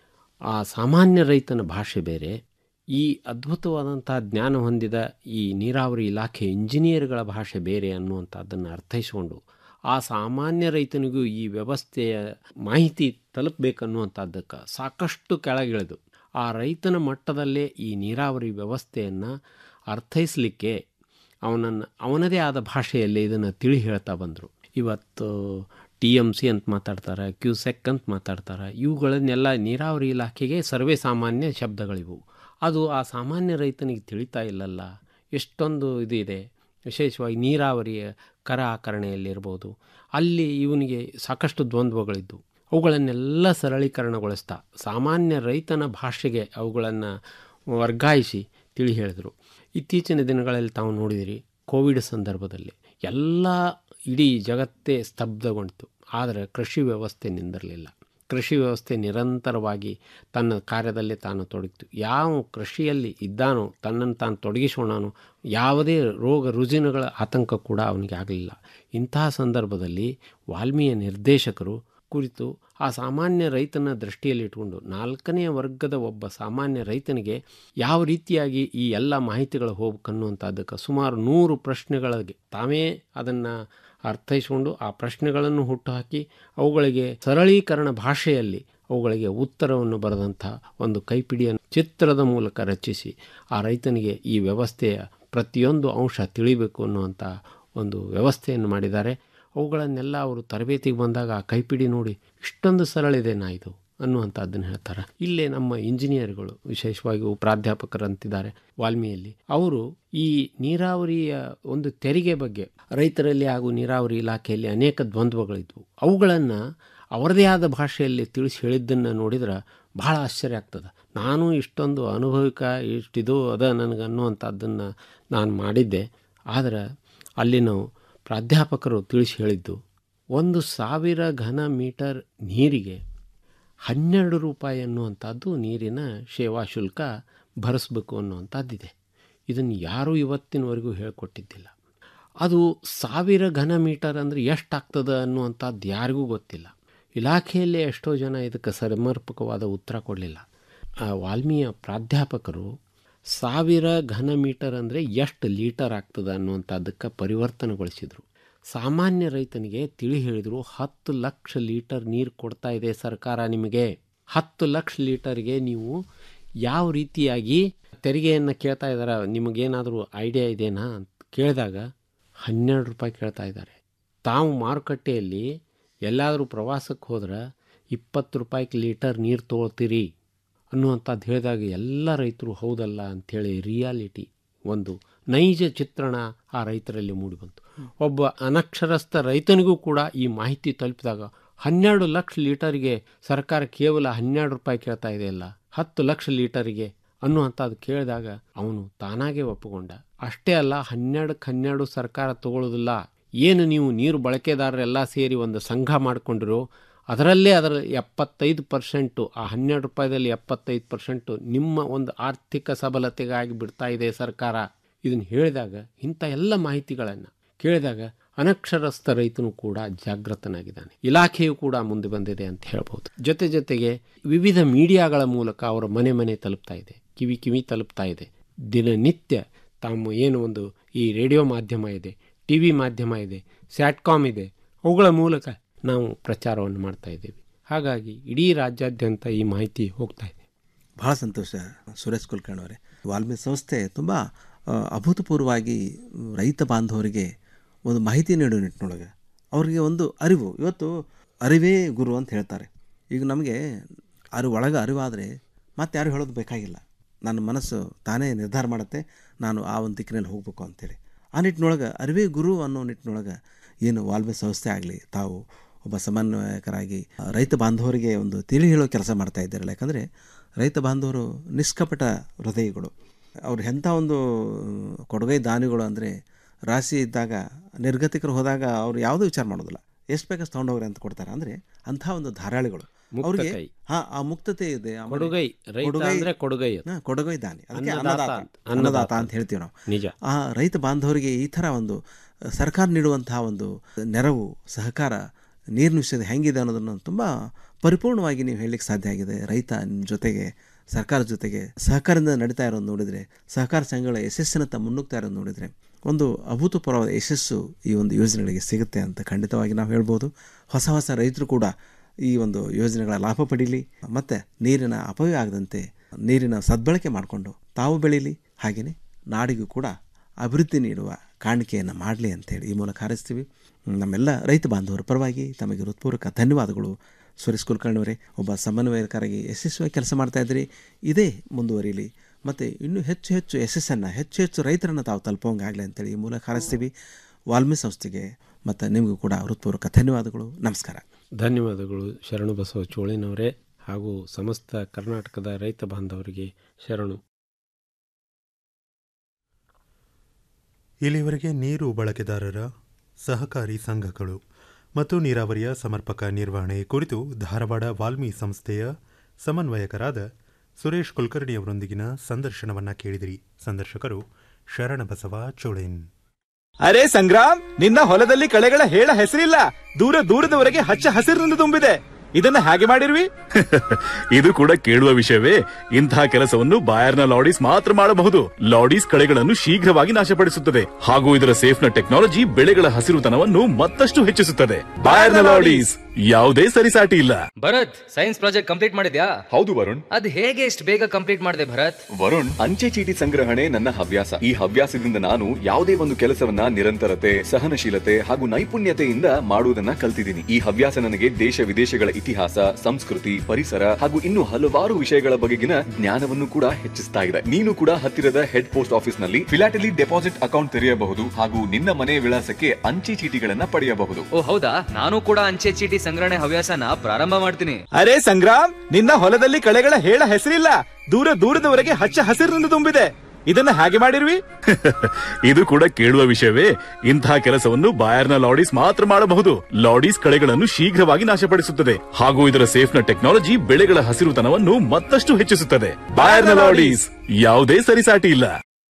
ಆ ಸಾಮಾನ್ಯ ರೈತನ ಭಾಷೆ ಬೇರೆ ಈ ಅದ್ಭುತವಾದಂಥ ಜ್ಞಾನ ಹೊಂದಿದ ಈ ನೀರಾವರಿ ಇಲಾಖೆ ಇಂಜಿನಿಯರ್ಗಳ ಭಾಷೆ ಬೇರೆ ಅನ್ನುವಂಥದ್ದನ್ನು ಅರ್ಥೈಸಿಕೊಂಡು ಆ ಸಾಮಾನ್ಯ ರೈತನಿಗೂ ಈ ವ್ಯವಸ್ಥೆಯ ಮಾಹಿತಿ ತಲುಪಬೇಕನ್ನುವಂಥದ್ದಕ್ಕೆ ಸಾಕಷ್ಟು ಕೆಳಗಿಳಿದು ಆ ರೈತನ ಮಟ್ಟದಲ್ಲೇ ಈ ನೀರಾವರಿ ವ್ಯವಸ್ಥೆಯನ್ನು ಅರ್ಥೈಸಲಿಕ್ಕೆ ಅವನನ್ನು ಅವನದೇ ಆದ ಭಾಷೆಯಲ್ಲಿ ಇದನ್ನು ತಿಳಿ ಹೇಳ್ತಾ ಬಂದರು ಇವತ್ತು ಟಿ ಎಮ್ ಸಿ ಅಂತ ಮಾತಾಡ್ತಾರೆ ಕ್ಯೂಸೆಕ್ ಅಂತ ಮಾತಾಡ್ತಾರೆ ಇವುಗಳನ್ನೆಲ್ಲ ನೀರಾವರಿ ಇಲಾಖೆಗೆ ಸರ್ವೇ ಸಾಮಾನ್ಯ ಶಬ್ದಗಳಿವು ಅದು ಆ ಸಾಮಾನ್ಯ ರೈತನಿಗೆ ತಿಳಿತಾ ಇಲ್ಲಲ್ಲ ಎಷ್ಟೊಂದು ಇದು ಇದೆ ವಿಶೇಷವಾಗಿ ನೀರಾವರಿಯ ಕರ ಆಕರಣೆಯಲ್ಲಿರ್ಬೋದು ಅಲ್ಲಿ ಇವನಿಗೆ ಸಾಕಷ್ಟು ದ್ವಂದ್ವಗಳಿದ್ದು ಅವುಗಳನ್ನೆಲ್ಲ ಸರಳೀಕರಣಗೊಳಿಸ್ತಾ ಸಾಮಾನ್ಯ ರೈತನ ಭಾಷೆಗೆ ಅವುಗಳನ್ನು ವರ್ಗಾಯಿಸಿ ತಿಳಿ ಹೇಳಿದರು ಇತ್ತೀಚಿನ ದಿನಗಳಲ್ಲಿ ತಾವು ನೋಡಿದಿರಿ ಕೋವಿಡ್ ಸಂದರ್ಭದಲ್ಲಿ ಎಲ್ಲ ಇಡೀ ಜಗತ್ತೇ ಸ್ತಬ್ಧಗೊಂಡಿತು ಆದರೆ ಕೃಷಿ ವ್ಯವಸ್ಥೆ ನಿಂದಿರಲಿಲ್ಲ ಕೃಷಿ ವ್ಯವಸ್ಥೆ ನಿರಂತರವಾಗಿ ತನ್ನ ಕಾರ್ಯದಲ್ಲಿ ತಾನು ತೊಡಗಿತು ಯಾವ ಕೃಷಿಯಲ್ಲಿ ಇದ್ದಾನೋ ತನ್ನನ್ನು ತಾನು ತೊಡಗಿಸೋಣನೋ ಯಾವುದೇ ರೋಗ ರುಜಿನಗಳ ಆತಂಕ ಕೂಡ ಅವನಿಗೆ ಆಗಲಿಲ್ಲ ಇಂತಹ ಸಂದರ್ಭದಲ್ಲಿ ವಾಲ್ಮೀಯ ನಿರ್ದೇಶಕರು ಕುರಿತು ಆ ಸಾಮಾನ್ಯ ರೈತನ ದೃಷ್ಟಿಯಲ್ಲಿ ಇಟ್ಕೊಂಡು ನಾಲ್ಕನೇ ವರ್ಗದ ಒಬ್ಬ ಸಾಮಾನ್ಯ ರೈತನಿಗೆ ಯಾವ ರೀತಿಯಾಗಿ ಈ ಎಲ್ಲ ಮಾಹಿತಿಗಳು ಹೋಗ್ಬೇಕನ್ನುವಂಥದ್ದಕ್ಕೆ ಸುಮಾರು ನೂರು ಪ್ರಶ್ನೆಗಳಿಗೆ ತಾವೇ ಅದನ್ನು ಅರ್ಥೈಸಿಕೊಂಡು ಆ ಪ್ರಶ್ನೆಗಳನ್ನು ಹುಟ್ಟುಹಾಕಿ ಅವುಗಳಿಗೆ ಸರಳೀಕರಣ ಭಾಷೆಯಲ್ಲಿ ಅವುಗಳಿಗೆ ಉತ್ತರವನ್ನು ಬರೆದಂಥ ಒಂದು ಕೈಪಿಡಿಯನ್ನು ಚಿತ್ರದ ಮೂಲಕ ರಚಿಸಿ ಆ ರೈತನಿಗೆ ಈ ವ್ಯವಸ್ಥೆಯ ಪ್ರತಿಯೊಂದು ಅಂಶ ತಿಳಿಬೇಕು ಅನ್ನುವಂಥ ಒಂದು ವ್ಯವಸ್ಥೆಯನ್ನು ಮಾಡಿದ್ದಾರೆ ಅವುಗಳನ್ನೆಲ್ಲ ಅವರು ತರಬೇತಿಗೆ ಬಂದಾಗ ಆ ಕೈಪಿಡಿ ನೋಡಿ ಇಷ್ಟೊಂದು ಸರಳಿದೆನಾ ಇದು ಅನ್ನುವಂಥದ್ದನ್ನು ಹೇಳ್ತಾರೆ ಇಲ್ಲೇ ನಮ್ಮ ಇಂಜಿನಿಯರ್ಗಳು ವಿಶೇಷವಾಗಿ ಪ್ರಾಧ್ಯಾಪಕರಂತಿದ್ದಾರೆ ವಾಲ್ಮಿಯಲ್ಲಿ ಅವರು ಈ ನೀರಾವರಿಯ ಒಂದು ತೆರಿಗೆ ಬಗ್ಗೆ ರೈತರಲ್ಲಿ ಹಾಗೂ ನೀರಾವರಿ ಇಲಾಖೆಯಲ್ಲಿ ಅನೇಕ ದ್ವಂದ್ವಗಳಿದ್ವು ಅವುಗಳನ್ನು ಅವರದೇ ಆದ ಭಾಷೆಯಲ್ಲಿ ತಿಳಿಸಿ ಹೇಳಿದ್ದನ್ನು ನೋಡಿದ್ರೆ ಬಹಳ ಆಶ್ಚರ್ಯ ಆಗ್ತದೆ ನಾನು ಇಷ್ಟೊಂದು ಅನುಭವಿಕ ಇಷ್ಟಿದು ಅದ ನನಗೆ ಅನ್ನುವಂಥದ್ದನ್ನು ನಾನು ಮಾಡಿದ್ದೆ ಆದರೆ ಅಲ್ಲಿನ ಪ್ರಾಧ್ಯಾಪಕರು ತಿಳಿಸಿ ಹೇಳಿದ್ದು ಒಂದು ಸಾವಿರ ಘನ ಮೀಟರ್ ನೀರಿಗೆ ಹನ್ನೆರಡು ರೂಪಾಯಿ ಅನ್ನುವಂಥದ್ದು ನೀರಿನ ಸೇವಾ ಶುಲ್ಕ ಭರಿಸ್ಬೇಕು ಅನ್ನುವಂಥದ್ದಿದೆ ಇದನ್ನು ಯಾರೂ ಇವತ್ತಿನವರೆಗೂ ಹೇಳಿಕೊಟ್ಟಿದ್ದಿಲ್ಲ ಅದು ಸಾವಿರ ಘನ ಮೀಟರ್ ಅಂದರೆ ಎಷ್ಟಾಗ್ತದೆ ಅನ್ನುವಂಥದ್ದು ಯಾರಿಗೂ ಗೊತ್ತಿಲ್ಲ ಇಲಾಖೆಯಲ್ಲಿ ಎಷ್ಟೋ ಜನ ಇದಕ್ಕೆ ಸಮರ್ಪಕವಾದ ಉತ್ತರ ಕೊಡಲಿಲ್ಲ ಆ ವಾಲ್ಮೀಯ ಪ್ರಾಧ್ಯಾಪಕರು ಸಾವಿರ ಘನ ಮೀಟರ್ ಅಂದರೆ ಎಷ್ಟು ಲೀಟರ್ ಆಗ್ತದೆ ಅನ್ನುವಂಥದ್ದಕ್ಕೆ ಪರಿವರ್ತನೆಗೊಳಿಸಿದರು ಸಾಮಾನ್ಯ ರೈತನಿಗೆ ತಿಳಿ ಹೇಳಿದರು ಹತ್ತು ಲಕ್ಷ ಲೀಟರ್ ನೀರು ಕೊಡ್ತಾ ಇದೆ ಸರ್ಕಾರ ನಿಮಗೆ ಹತ್ತು ಲಕ್ಷ ಲೀಟರ್ಗೆ ನೀವು ಯಾವ ರೀತಿಯಾಗಿ ತೆರಿಗೆಯನ್ನು ಕೇಳ್ತಾ ಇದ್ದಾರೆ ನಿಮಗೇನಾದರೂ ಐಡಿಯಾ ಇದೆನಾ ಅಂತ ಕೇಳಿದಾಗ ಹನ್ನೆರಡು ರೂಪಾಯಿ ಕೇಳ್ತಾ ಇದ್ದಾರೆ ತಾವು ಮಾರುಕಟ್ಟೆಯಲ್ಲಿ ಎಲ್ಲಾದರೂ ಪ್ರವಾಸಕ್ಕೆ ಹೋದ್ರೆ ಇಪ್ಪತ್ತು ರೂಪಾಯಿಗೆ ಲೀಟರ್ ನೀರು ತೊಗೊಳ್ತೀರಿ ಅನ್ನುವಂಥದ್ದು ಹೇಳಿದಾಗ ಎಲ್ಲ ರೈತರು ಹೌದಲ್ಲ ಅಂಥೇಳಿ ರಿಯಾಲಿಟಿ ಒಂದು ನೈಜ ಚಿತ್ರಣ ಆ ರೈತರಲ್ಲಿ ಮೂಡಿಬಂತು ಒಬ್ಬ ಅನಕ್ಷರಸ್ಥ ರೈತನಿಗೂ ಕೂಡ ಈ ಮಾಹಿತಿ ತಲುಪಿದಾಗ ಹನ್ನೆರಡು ಲಕ್ಷ ಲೀಟರ್ಗೆ ಸರ್ಕಾರ ಕೇವಲ ಹನ್ನೆರಡು ರೂಪಾಯಿ ಕೇಳ್ತಾ ಇದೆಯಲ್ಲ ಹತ್ತು ಲಕ್ಷ ಲೀಟರಿಗೆ ಅನ್ನುವಂಥದ್ದು ಕೇಳಿದಾಗ ಅವನು ತಾನಾಗೆ ಒಪ್ಪಿಕೊಂಡ ಅಷ್ಟೇ ಅಲ್ಲ ಹನ್ನೆರಡಕ್ಕೆ ಹನ್ನೆರಡು ಸರ್ಕಾರ ತಗೊಳ್ಳೋದಿಲ್ಲ ಏನು ನೀವು ನೀರು ಬಳಕೆದಾರರೆಲ್ಲ ಸೇರಿ ಒಂದು ಸಂಘ ಮಾಡಿಕೊಂಡಿರೋ ಅದರಲ್ಲೇ ಅದರ ಎಪ್ಪತ್ತೈದು ಪರ್ಸೆಂಟು ಆ ಹನ್ನೆರಡು ರೂಪಾಯಿದಲ್ಲಿ ಎಪ್ಪತ್ತೈದು ಪರ್ಸೆಂಟು ನಿಮ್ಮ ಒಂದು ಆರ್ಥಿಕ ಸಬಲತೆಗಾಗಿ ಬಿಡ್ತಾ ಇದೆ ಸರ್ಕಾರ ಇದನ್ನು ಹೇಳಿದಾಗ ಇಂಥ ಎಲ್ಲ ಮಾಹಿತಿಗಳನ್ನು ಕೇಳಿದಾಗ ಅನಕ್ಷರಸ್ಥ ರೈತನು ಕೂಡ ಜಾಗೃತನಾಗಿದ್ದಾನೆ ಇಲಾಖೆಯು ಕೂಡ ಮುಂದೆ ಬಂದಿದೆ ಅಂತ ಹೇಳ್ಬೋದು ಜೊತೆ ಜೊತೆಗೆ ವಿವಿಧ ಮೀಡಿಯಾಗಳ ಮೂಲಕ ಅವರ ಮನೆ ಮನೆ ತಲುಪ್ತಾ ಇದೆ ಕಿವಿ ಕಿವಿ ತಲುಪ್ತಾ ಇದೆ ದಿನನಿತ್ಯ ತಾವು ಏನು ಒಂದು ಈ ರೇಡಿಯೋ ಮಾಧ್ಯಮ ಇದೆ ಟಿ ವಿ ಮಾಧ್ಯಮ ಇದೆ ಸ್ಯಾಟ್ಕಾಮ್ ಇದೆ ಅವುಗಳ ಮೂಲಕ ನಾವು ಪ್ರಚಾರವನ್ನು ಮಾಡ್ತಾ ಇದ್ದೇವೆ ಹಾಗಾಗಿ ಇಡೀ ರಾಜ್ಯಾದ್ಯಂತ ಈ ಮಾಹಿತಿ ಹೋಗ್ತಾ ಇದೆ ಭಾಳ ಸಂತೋಷ ಸುರೇಶ್ ಕುಲಕರ್ಣಿ ಅವರೇ ವಾಲ್ಮೀಕಿ ಸಂಸ್ಥೆ ತುಂಬ ಆ, ಅಭೂತಪೂರ್ವವಾಗಿ ರೈತ ಬಾಂಧವರಿಗೆ ಒಂದು ಮಾಹಿತಿ ನೀಡೋ ನಿಟ್ಟಿನೊಳಗೆ ಅವರಿಗೆ ಒಂದು ಅರಿವು ಇವತ್ತು ಅರಿವೇ ಗುರು ಅಂತ ಹೇಳ್ತಾರೆ ಈಗ ನಮಗೆ ಅರಿವು ಒಳಗೆ ಅರಿವಾದರೆ ಮತ್ತೆ ಯಾರು ಹೇಳೋದು ಬೇಕಾಗಿಲ್ಲ ನನ್ನ ಮನಸ್ಸು ತಾನೇ ನಿರ್ಧಾರ ಮಾಡುತ್ತೆ ನಾನು ಆ ಒಂದು ದಿಕ್ಕಿನಲ್ಲಿ ಹೋಗಬೇಕು ಅಂತೇಳಿ ಆ ನಿಟ್ಟಿನೊಳಗೆ ಅರಿವೇ ಗುರು ಅನ್ನೋ ನಿಟ್ಟಿನೊಳಗೆ ಏನು ವಾಲ್ಮೀಕಿ ಸಂಸ್ಥೆ ಆಗಲಿ ತಾವು ಒಬ್ಬ ಸಮನ್ವಯಕರಾಗಿ ಆ, ರೈತ ಬಾಂಧವರಿಗೆ ಒಂದು ತಿಳಿ ಹೇಳೋ ಕೆಲಸ ಮಾಡ್ತಾ ಇದ್ದಾರಲ್ಲ ಯಾಕಂದರೆ ರೈತ ಬಾಂಧವರು ನಿಷ್ಕಪಟ ಹೃದಯಗಳು ಅವ್ರು ಎಂಥ ಒಂದು ಕೊಡುಗೈ ದಾನಿಗಳು ಅಂದರೆ ರಾಶಿ ಇದ್ದಾಗ ನಿರ್ಗತಿಕರು ಹೋದಾಗ ಅವ್ರು ಯಾವುದೂ ವಿಚಾರ ಮಾಡೋದಿಲ್ಲ ಎಷ್ಟು ಬೇಕಷ್ಟು ತೊಗೊಂಡೋಗ್ರಿ ಅಂತ ಕೊಡ್ತಾರೆ ಅಂದರೆ ಅಂಥ ಒಂದು ಧಾರಾಳಿಗಳು ಮುಕ್ತ ಅವ್ರಿಗೆ ಕೈ. ಹಾ ಆ ಮುಕ್ತತೆ ಇದೆ ಆಮೇಲೆ ಕೊಡುಗೈ. ರೈತ ಅಂದ್ರೆ ಕೊಡುಗೈ ಅದು. ಹಾ, ಕೊಡುಗೈ ದಾನಿ ಅದಕ್ಕೆ ಅನ್ನದಾತ ಅನ್ನದಾತ ಅಂತ. ಅನ್ನದಾತ ಅಂತ ಹೇಳ್ತೀವಿ ನಾವು ನಿಜ. ಆ ರೈತ ಬಾಂಧವರಿಗೆ ಈ ಥರ ಒಂದು ಸರ್ಕಾರ ನೀಡುವಂತಹ ಒಂದು ನೆರವು ಸಹಕಾರ ನೀರಿನ ವಿಷಯದ ಹೆಂಗಿದೆ ಅನ್ನೋದನ್ನು ತುಂಬ ಪರಿಪೂರ್ಣವಾಗಿ ನೀವು ಹೇಳಲಿಕ್ಕೆ ಸಾಧ್ಯ ಆಗಿದೆ ರೈತ ನಿಮ್ಮ ಜೊತೆಗೆ ಸರ್ಕಾರದ ಜೊತೆಗೆ ಸಹಕಾರದಿಂದ ನಡೀತಾ ಇರೋದು ನೋಡಿದರೆ ಸಹಕಾರ ಸಂಘಗಳ ಯಶಸ್ಸಿನತ್ತ ಮುನ್ನುಗ್ತಾ ಇರೋದು ನೋಡಿದರೆ ಒಂದು ಅಭೂತಪೂರ್ವವಾದ ಯಶಸ್ಸು ಈ ಒಂದು ಯೋಜನೆಗಳಿಗೆ ಸಿಗುತ್ತೆ ಅಂತ ಖಂಡಿತವಾಗಿ ನಾವು ಹೇಳ್ಬೋದು ಹೊಸ ಹೊಸ ರೈತರು ಕೂಡ ಈ ಒಂದು ಯೋಜನೆಗಳ ಲಾಭ ಪಡೀಲಿ ಮತ್ತು ನೀರಿನ ಅಪವ್ಯಯ ಆಗದಂತೆ ನೀರಿನ ಸದ್ಬಳಕೆ ಮಾಡಿಕೊಂಡು ತಾವು ಬೆಳೀಲಿ ಹಾಗೆಯೇ ನಾಡಿಗೂ ಕೂಡ ಅಭಿವೃದ್ಧಿ ನೀಡುವ ಕಾಣಿಕೆಯನ್ನು ಮಾಡಲಿ ಅಂತೇಳಿ ಈ ಮೂಲಕ ಹಾರೈಸ್ತೀವಿ ನಮ್ಮೆಲ್ಲ ರೈತ ಬಾಂಧವರ ಪರವಾಗಿ ತಮಗೆ ಹೃತ್ಪೂರ್ವಕ ಧನ್ಯವಾದಗಳು ಸುರೇಶ್ ಕುಲಕರ್ಣಿಯವರೇ ಒಬ್ಬ ಸಮನ್ವಯಕರಾಗಿ ಯಶಸ್ವಿಯಾಗಿ ಕೆಲಸ ಮಾಡ್ತಾ ಇದ್ದೀರಿ ಇದೇ ಮುಂದುವರಿಯಲಿ ಮತ್ತು ಇನ್ನೂ ಹೆಚ್ಚು ಹೆಚ್ಚು ಯಶಸ್ಸನ್ನು ಹೆಚ್ಚು ಹೆಚ್ಚು ರೈತರನ್ನು ತಾವು ತಲುಪೋಂಗಾಗಲಿ ಅಂತೇಳಿ ಈ ಮೂಲಕ ಹಾರೈಸ್ತೀವಿ ವಾಲ್ಮೀಕಿ ಸಂಸ್ಥೆಗೆ ಮತ್ತು ನಿಮಗೂ ಕೂಡ ಹೃತ್ಪೂರ್ವಕ ಧನ್ಯವಾದಗಳು ನಮಸ್ಕಾರ ಧನ್ಯವಾದಗಳು ಶರಣು ಬಸವ ಚೋಳಿನವರೇ ಹಾಗೂ ಸಮಸ್ತ ಕರ್ನಾಟಕದ ರೈತ ಬಾಂಧವರಿಗೆ ಶರಣು ಇಲ್ಲಿವರೆಗೆ ನೀರು ಬಳಕೆದಾರರ ಸಹಕಾರಿ ಸಂಘಗಳು ಮತ್ತು ನೀರಾವರಿಯ ಸಮರ್ಪಕ ನಿರ್ವಹಣೆ ಕುರಿತು ಧಾರವಾಡ ವಾಲ್ಮಿ ಸಂಸ್ಥೆಯ ಸಮನ್ವಯಕರಾದ ಸುರೇಶ್ ಕುಲಕರ್ಣಿಯವರೊಂದಿಗಿನ ಸಂದರ್ಶನವನ್ನ ಕೇಳಿದಿರಿ ಸಂದರ್ಶಕರು ಶರಣಬಸವ ಚೋಳೇನ್ ಅರೆ ಸಂಗ್ರಾಮ್ ನಿನ್ನ ಹೊಲದಲ್ಲಿ ಕಳೆಗಳ ಹೇಳ ಹೆಸರಿಲ್ಲ ದೂರ ದೂರದವರೆಗೆ ಹಚ್ಚ ಹಸಿರಿನಿಂದ ತುಂಬಿದೆ ಇದನ್ನ ಹೇಗೆ ಮಾಡಿರ್ವಿ ಇದು ಕೂಡ ಕೇಳುವ ವಿಷಯವೇ ಇಂತಹ ಕೆಲಸವನ್ನು ಬಾಯರ್ನ ಲಾಡೀಸ್ ಮಾತ್ರ ಮಾಡಬಹುದು ಲಾಡೀಸ್ ಕಳೆಗಳನ್ನು ಶೀಘ್ರವಾಗಿ ನಾಶಪಡಿಸುತ್ತದೆ ಹಾಗೂ ಇದರ ಸೇಫ್ನ ಟೆಕ್ನಾಲಜಿ ಬೆಳೆಗಳ ಹಸಿರುತನವನ್ನು ಮತ್ತಷ್ಟು ಹೆಚ್ಚಿಸುತ್ತದೆ ಬಾಯರ್ನ ಲಾಡೀಸ್ ಯಾವುದೇ ಸರಿಸಾಟಿ ಇಲ್ಲ ಭರತ್ ಸೈನ್ಸ್ ಪ್ರಾಜೆಕ್ಟ್ ಕಂಪ್ಲೀಟ್ ಮಾಡಿದ್ಯಾ ಹೌದು ವರುಣ್ ಅದ್ ಹೇಗೆ ಇಷ್ಟು ಬೇಗ ಕಂಪ್ಲೀಟ್ ಮಾಡಿದೆ ಭರತ್ ವರುಣ್ ಅಂಚೆ ಚೀಟಿ ಸಂಗ್ರಹಣೆ ನನ್ನ ಹವ್ಯಾಸ ಈ ಹವ್ಯಾಸದಿಂದ ನಾನು ಯಾವುದೇ ಒಂದು ಕೆಲಸವನ್ನ ನಿರಂತರತೆ ಸಹನಶೀಲತೆ ಹಾಗೂ ನೈಪುಣ್ಯತೆಯಿಂದ ಮಾಡುವುದನ್ನ ಕಲ್ತಿದ್ದೀನಿ ಈ ಹವ್ಯಾಸ ನನಗೆ ದೇಶ ವಿದೇಶಗಳ ಇತಿಹಾಸ ಸಂಸ್ಕೃತಿ ಪರಿಸರ ಹಾಗೂ ಇನ್ನು ಹಲವಾರು ವಿಷಯಗಳ ಬಗೆಗಿನ ಜ್ಞಾನವನ್ನು ಕೂಡ ಹೆಚ್ಚಿಸ್ತಾ ಇದೆ ನೀನು ಕೂಡ ಹತ್ತಿರದ ಹೆಡ್ ಪೋಸ್ಟ್ ಆಫೀಸ್ ನಲ್ಲಿ ಫಿಲಾಟಲಿ ಡೆಪಾಸಿಟ್ ಅಕೌಂಟ್ ತೆರೆಯಬಹುದು ಹಾಗೂ ನಿನ್ನ ಮನೆ ವಿಳಾಸಕ್ಕೆ ಅಂಚೆ ಚೀಟಿಗಳನ್ನ ಪಡೆಯಬಹುದು ಓ ಹೌದಾ ನಾನು ಕೂಡ ಅಂಚೆ ಚೀಟಿ ಸಂಗ್ರಹಣೆ ಹವ್ಯಾಸನ ಪ್ರಾರಂಭ ಮಾಡ್ತೀನಿ ಅರೆ ಸಂಗ್ರಾಮ್ ನಿನ್ನ ಹೊಲದಲ್ಲಿ ಕಳೆಗಳ ಹೇಳ ಹೆಸರಿಲ್ಲ ದೂರ ದೂರದವರೆಗೆ ಹಚ್ಚ ಹಸಿರಿನಿಂದ ತುಂಬಿದೆ ಇದನ್ನ ಹೇಗೆ ಮಾಡಿರ್ವಿ ಇದು ಕೂಡ ಕೇಳುವ ವಿಷಯವೇ ಇಂತಹ ಕೆಲಸವನ್ನು ಬಾಯರ್ನ ಲಾಡೀಸ್ ಮಾತ್ರ ಮಾಡಬಹುದು ಲಾಡೀಸ್ ಕಳೆಗಳನ್ನು ಶೀಘ್ರವಾಗಿ ನಾಶಪಡಿಸುತ್ತದೆ ಹಾಗೂ ಇದರ ಸೇಫ್ನ ಟೆಕ್ನಾಲಜಿ ಬೆಳೆಗಳ ಹಸಿರುತನವನ್ನು ಮತ್ತಷ್ಟು ಹೆಚ್ಚಿಸುತ್ತದೆ ಬಾಯರ್ನ ಲಾಡೀಸ್ ಯಾವುದೇ ಸರಿಸಾಟಿ ಇಲ್ಲ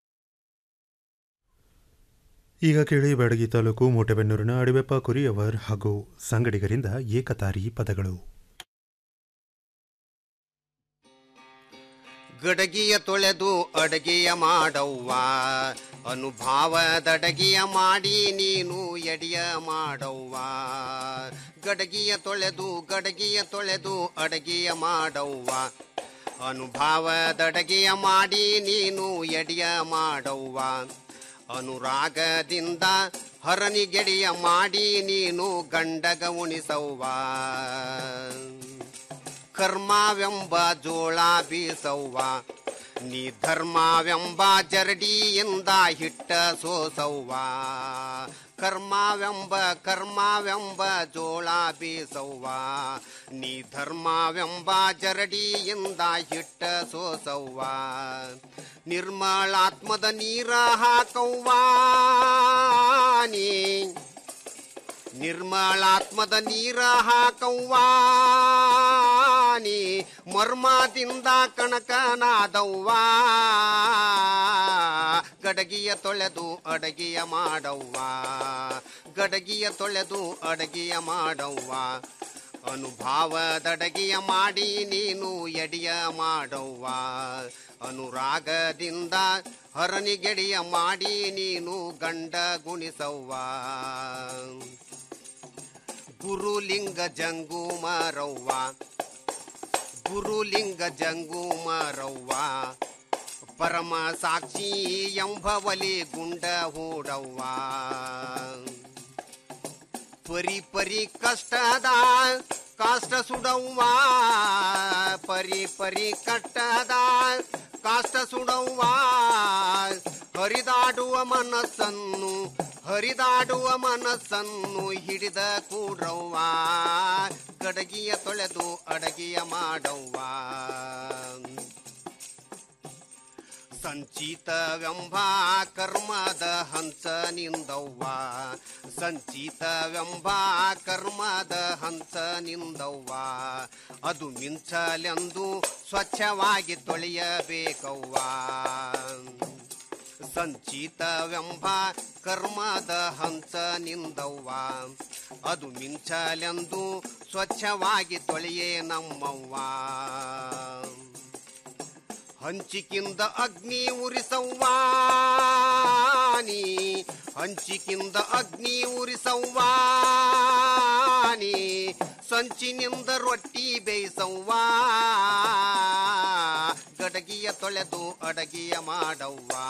ಈಗ ಕೇಳಿ ಬೆಡಗಿ ತಾಲೂಕು ಮೋಟೆಬೆನ್ನೂರಿನ ಅಡಿವೆಪ್ಪ ಕುರಿಯವರ್ ಹಾಗೂ ಸಂಗಡಿಗರಿಂದ ಏಕತಾರಿ ಪದಗಳು ಗಡಗಿಯ ತೊಳೆದು ಅಡಗೆಯ ಮಾಡವ್ವ ಅನುಭಾವದಡಗಿಯ ಮಾಡಿ ನೀನು ಎಡಿಯ ಮಾಡವ್ವ ಗಡಗಿಯ ತೊಳೆದು ಗಡಗಿಯ ತೊಳೆದು ಅಡಗೆಯ ಮಾಡವ್ವ ಅನುಭಾವದಡಗೆಯ ಮಾಡಿ ನೀನು ಎಡಿಯ ಮಾಡವ್ವ ಅನುರಾಗದಿಂದ ಹರನಿಗೆಡಿಯ ಮಾಡಿ ನೀನು ಗಂಡಗ ಉಣಿಸವ್ವ ಕರ್ಮವೆಂಬ ಜೋಳ ಬೀಸವ್ವ ನೀ ಧರ್ಮವೆಂಬ ಜರಡಿಯಿಂದ ಹಿಟ್ಟ ಸೋಸವ್ವ ಕರ್ಮವೆಂಬ ಕರ್ಮವೆಂಬ ಜೋಳ ಬೀಸವ್ವ ನೀ ಧರ್ಮವೆಂಬ ಜರಡಿಯಿಂದ ಹಿಟ್ಟ ಸೋಸವ್ವ ನಿರ್ಮಲಾತ್ಮದ ನೀರ ಹಾಕವ್ವ ನೀ ನಿರ್ಮಲಾತ್ಮದ ನೀರ ಹಾಕವ್ವಾ ನೀ ಮರ್ಮದಿಂದ ಕಣಕನಾದವ್ವಾ ಗಡಗಿಯ ತೊಳೆದು ಅಡಗಿಯ ಮಾಡವ್ವಾ ಗಡಗಿಯ ತೊಳೆದು ಅಡಗಿಯ ಮಾಡವ್ವಾ ಅನುಭಾವದಡಗಿಯ ಮಾಡಿ ನೀನು ಎಡಿಯ ಮಾಡವ್ವಾ ಅನುರಾಗದಿಂದ ಹರನಿಗೆಡಿಯ ಮಾಡಿ ನೀನು ಗಂಡ ಗುಣಿಸವ್ವಾ ಗುರುಲಿಂಗ ಜಂಗೂಮರವ್ವ ಗುರುಲಿಂಗ ಜಂಗೂಮರವ್ವ ಪರಮ ಸಾಕ್ಷಿ ಎಂಬವಲಿ ಗುಂಡ ಹೂಡವ್ವ ಪರಿ ಪರಿ ಕಷ್ಟದ ಕಾಷ್ಟ ಸುಡವ್ವ ಪರಿ ಪರಿ ಕಟ್ಟದ ಕಾಷ್ಟ ಸುಡವ್ವ ಹರಿದಾಡುವ ಮನಸ್ಸನ್ನು ಹರಿದಾಡುವ ಮನಸ್ಸನ್ನು ಹಿಡಿದ ಕೂಡ್ರವ್ವ ಗಡಗಿಯ ತೊಳೆದು ಅಡಗಿಯ ಮಾಡವ್ವ ಸಂಚಿತವೆಂಬ ಕರ್ಮದ ಹಂಸ ನಿಂದವ್ವ ಸಂಚಿತವೆಂಬ ಕರ್ಮದ ಹಂಸ ನಿಂದವ್ವ ಅದು ಮಿಂಚಲೆಂದು ಸ್ವಚ್ಛವಾಗಿ ತೊಳೆಯಬೇಕವ್ವ ಸಂಚಿತವೆಂಬ ಕರ್ಮದ ಹಂಸ ನಿಂದವ್ವ ಅದು ಮಿಂಚಲೆಂದು ಸ್ವಚ್ಛವಾಗಿ ತೊಳೆಯೇ ನಮ್ಮವ್ವ ಹಂಚಿಕಿಂದ ಅಗ್ನಿ ಉರಿಸವ್ವಾ ನೀ ಹಂಚಿಕಿಂದ ಅಗ್ನಿ ಉರಿಸವ್ವಾ ನೀ ಸಂಚಿನಿಂದ ರೊಟ್ಟಿ ಬೇಯಿಸವ್ವಾ ಗಡಗಿಯ ತೊಳೆದು ಅಡಗಿಯ ಮಾಡವ್ವಾ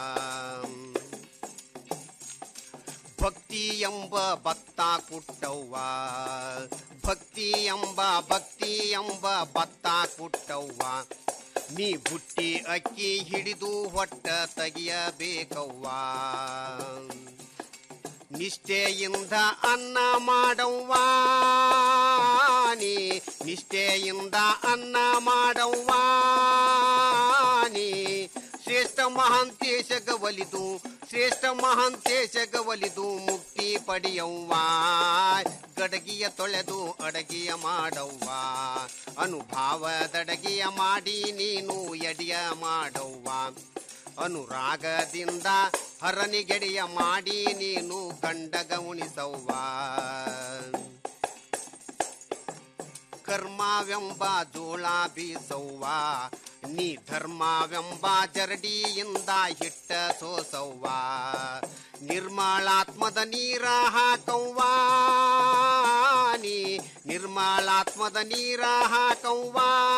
ಭಕ್ತಿ ಎಂಬ ಭತ್ತ ಕುಟ್ಟವ್ವ ಭಕ್ತಿ ಎಂಬ ಭಕ್ತಿ ಎಂಬ ಭತ್ತ ಕುಟ್ಟವ್ವ ನೀ ಬುಟ್ಟಿ ಅಕ್ಕಿ ಹಿಡಿದು ಹೊಟ್ಟ ತೆಗಿಯಬೇಕವ್ವ ನಿಷ್ಠೆಯಿಂದ ಅನ್ನ ಮಾಡವ್ವ ನೀ ನಿಷ್ಠೆಯಿಂದ ಅನ್ನ ಮಾಡವ್ವ ನೀ ಶ್ರೇಷ್ಠ ಮಹಾಂತೇಶ ಒಲಿದು ಶ್ರೇಷ್ಠ ಮಹಾಂತೇಶ ಒಲಿದು ಮುಕ್ತಿ ಪಡೆಯವ್ವ ಗಡಗಿಯ ತೊಳೆದು ಅಡಗಿಯ ಮಾಡವ್ವ ಅನುಭಾವದಡಗಿಯ ಮಾಡಿ ನೀನು ಎಡಿಯ ಮಾಡವ್ವ ಅನುರಾಗದಿಂದ ಹರನಿಗೆಡೆಯ ಮಾಡಿ ನೀನು ಗಂಡಗ ಉಣಿಸವ್ವ ಕರ್ಮವೆಂಬ ಜೋಳ ಬೀಸವ್ವ ನೀ ಧರ್ಮವೆಂಬ ಜರಡಿಯಿಂದ ಹಿಟ್ಟ ಸೋಸವ್ವ ನಿರ್ಮಲಾತ್ಮದ ನೀರ ಹಾಕವ್ವ ನೀ ನಿರ್ಮಲಾತ್ಮದ ನೀರ ಹಾಕವ್ವ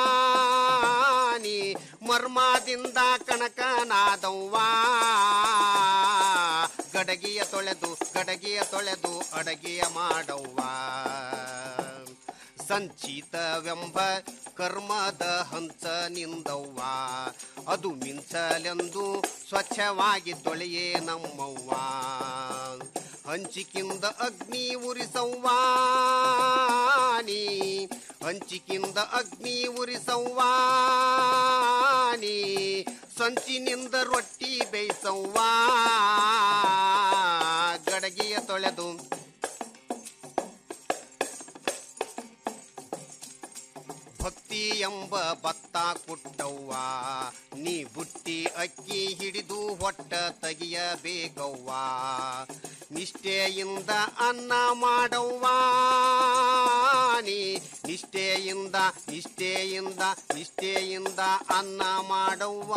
ನೀ ಮರ್ಮದಿಂದ ಕಣಕನಾದವ್ವ ಗಡಗಿಯ ತೊಳೆದು ಗಡಗಿಯ ತೊಳೆದು ಅಡಗಿಯ ಮಾಡವ್ವ ಸಂಚಿತವೆಂಬ ಕರ್ಮದ ಹಂಸ ನಿಂದವ್ವ ಅದು ಮಿಂಚಲೆಂದು ಸ್ವಚ್ಛವಾಗಿ ತೊಳೆಯೇ ನಮ್ಮವ್ವ ಹಂಚಿಕಿಂದ ಅಗ್ನಿ ಉರಿಸವ್ವ ನೀ ಹಂಚಿಕಿಂದ ಅಗ್ನಿ ಉರಿಸವ್ವ ನೀ ಸಂಚಿನಿಂದ ರೊಟ್ಟಿ ಬೇಯಿಸವ್ವ ಗಡಗಿಯ ತೊಳೆದು ಭಕ್ತಿ ಎಂಬ ಭತ್ತ ಕುಟ್ಟವ್ವ ನೀ ಬುಟ್ಟಿ ಅಕ್ಕಿ ಹಿಡಿದು ಹೊಟ್ಟ ತೆಗಿಯಬೇಕವ್ವ ನಿಷ್ಠೆಯಿಂದ ಅನ್ನ ಮಾಡವ್ವ ನೀ ನಿಷ್ಠೆಯಿಂದ ನಿಷ್ಠೆಯಿಂದ ನಿಷ್ಠೆಯಿಂದ ಅನ್ನ ಮಾಡವ್ವ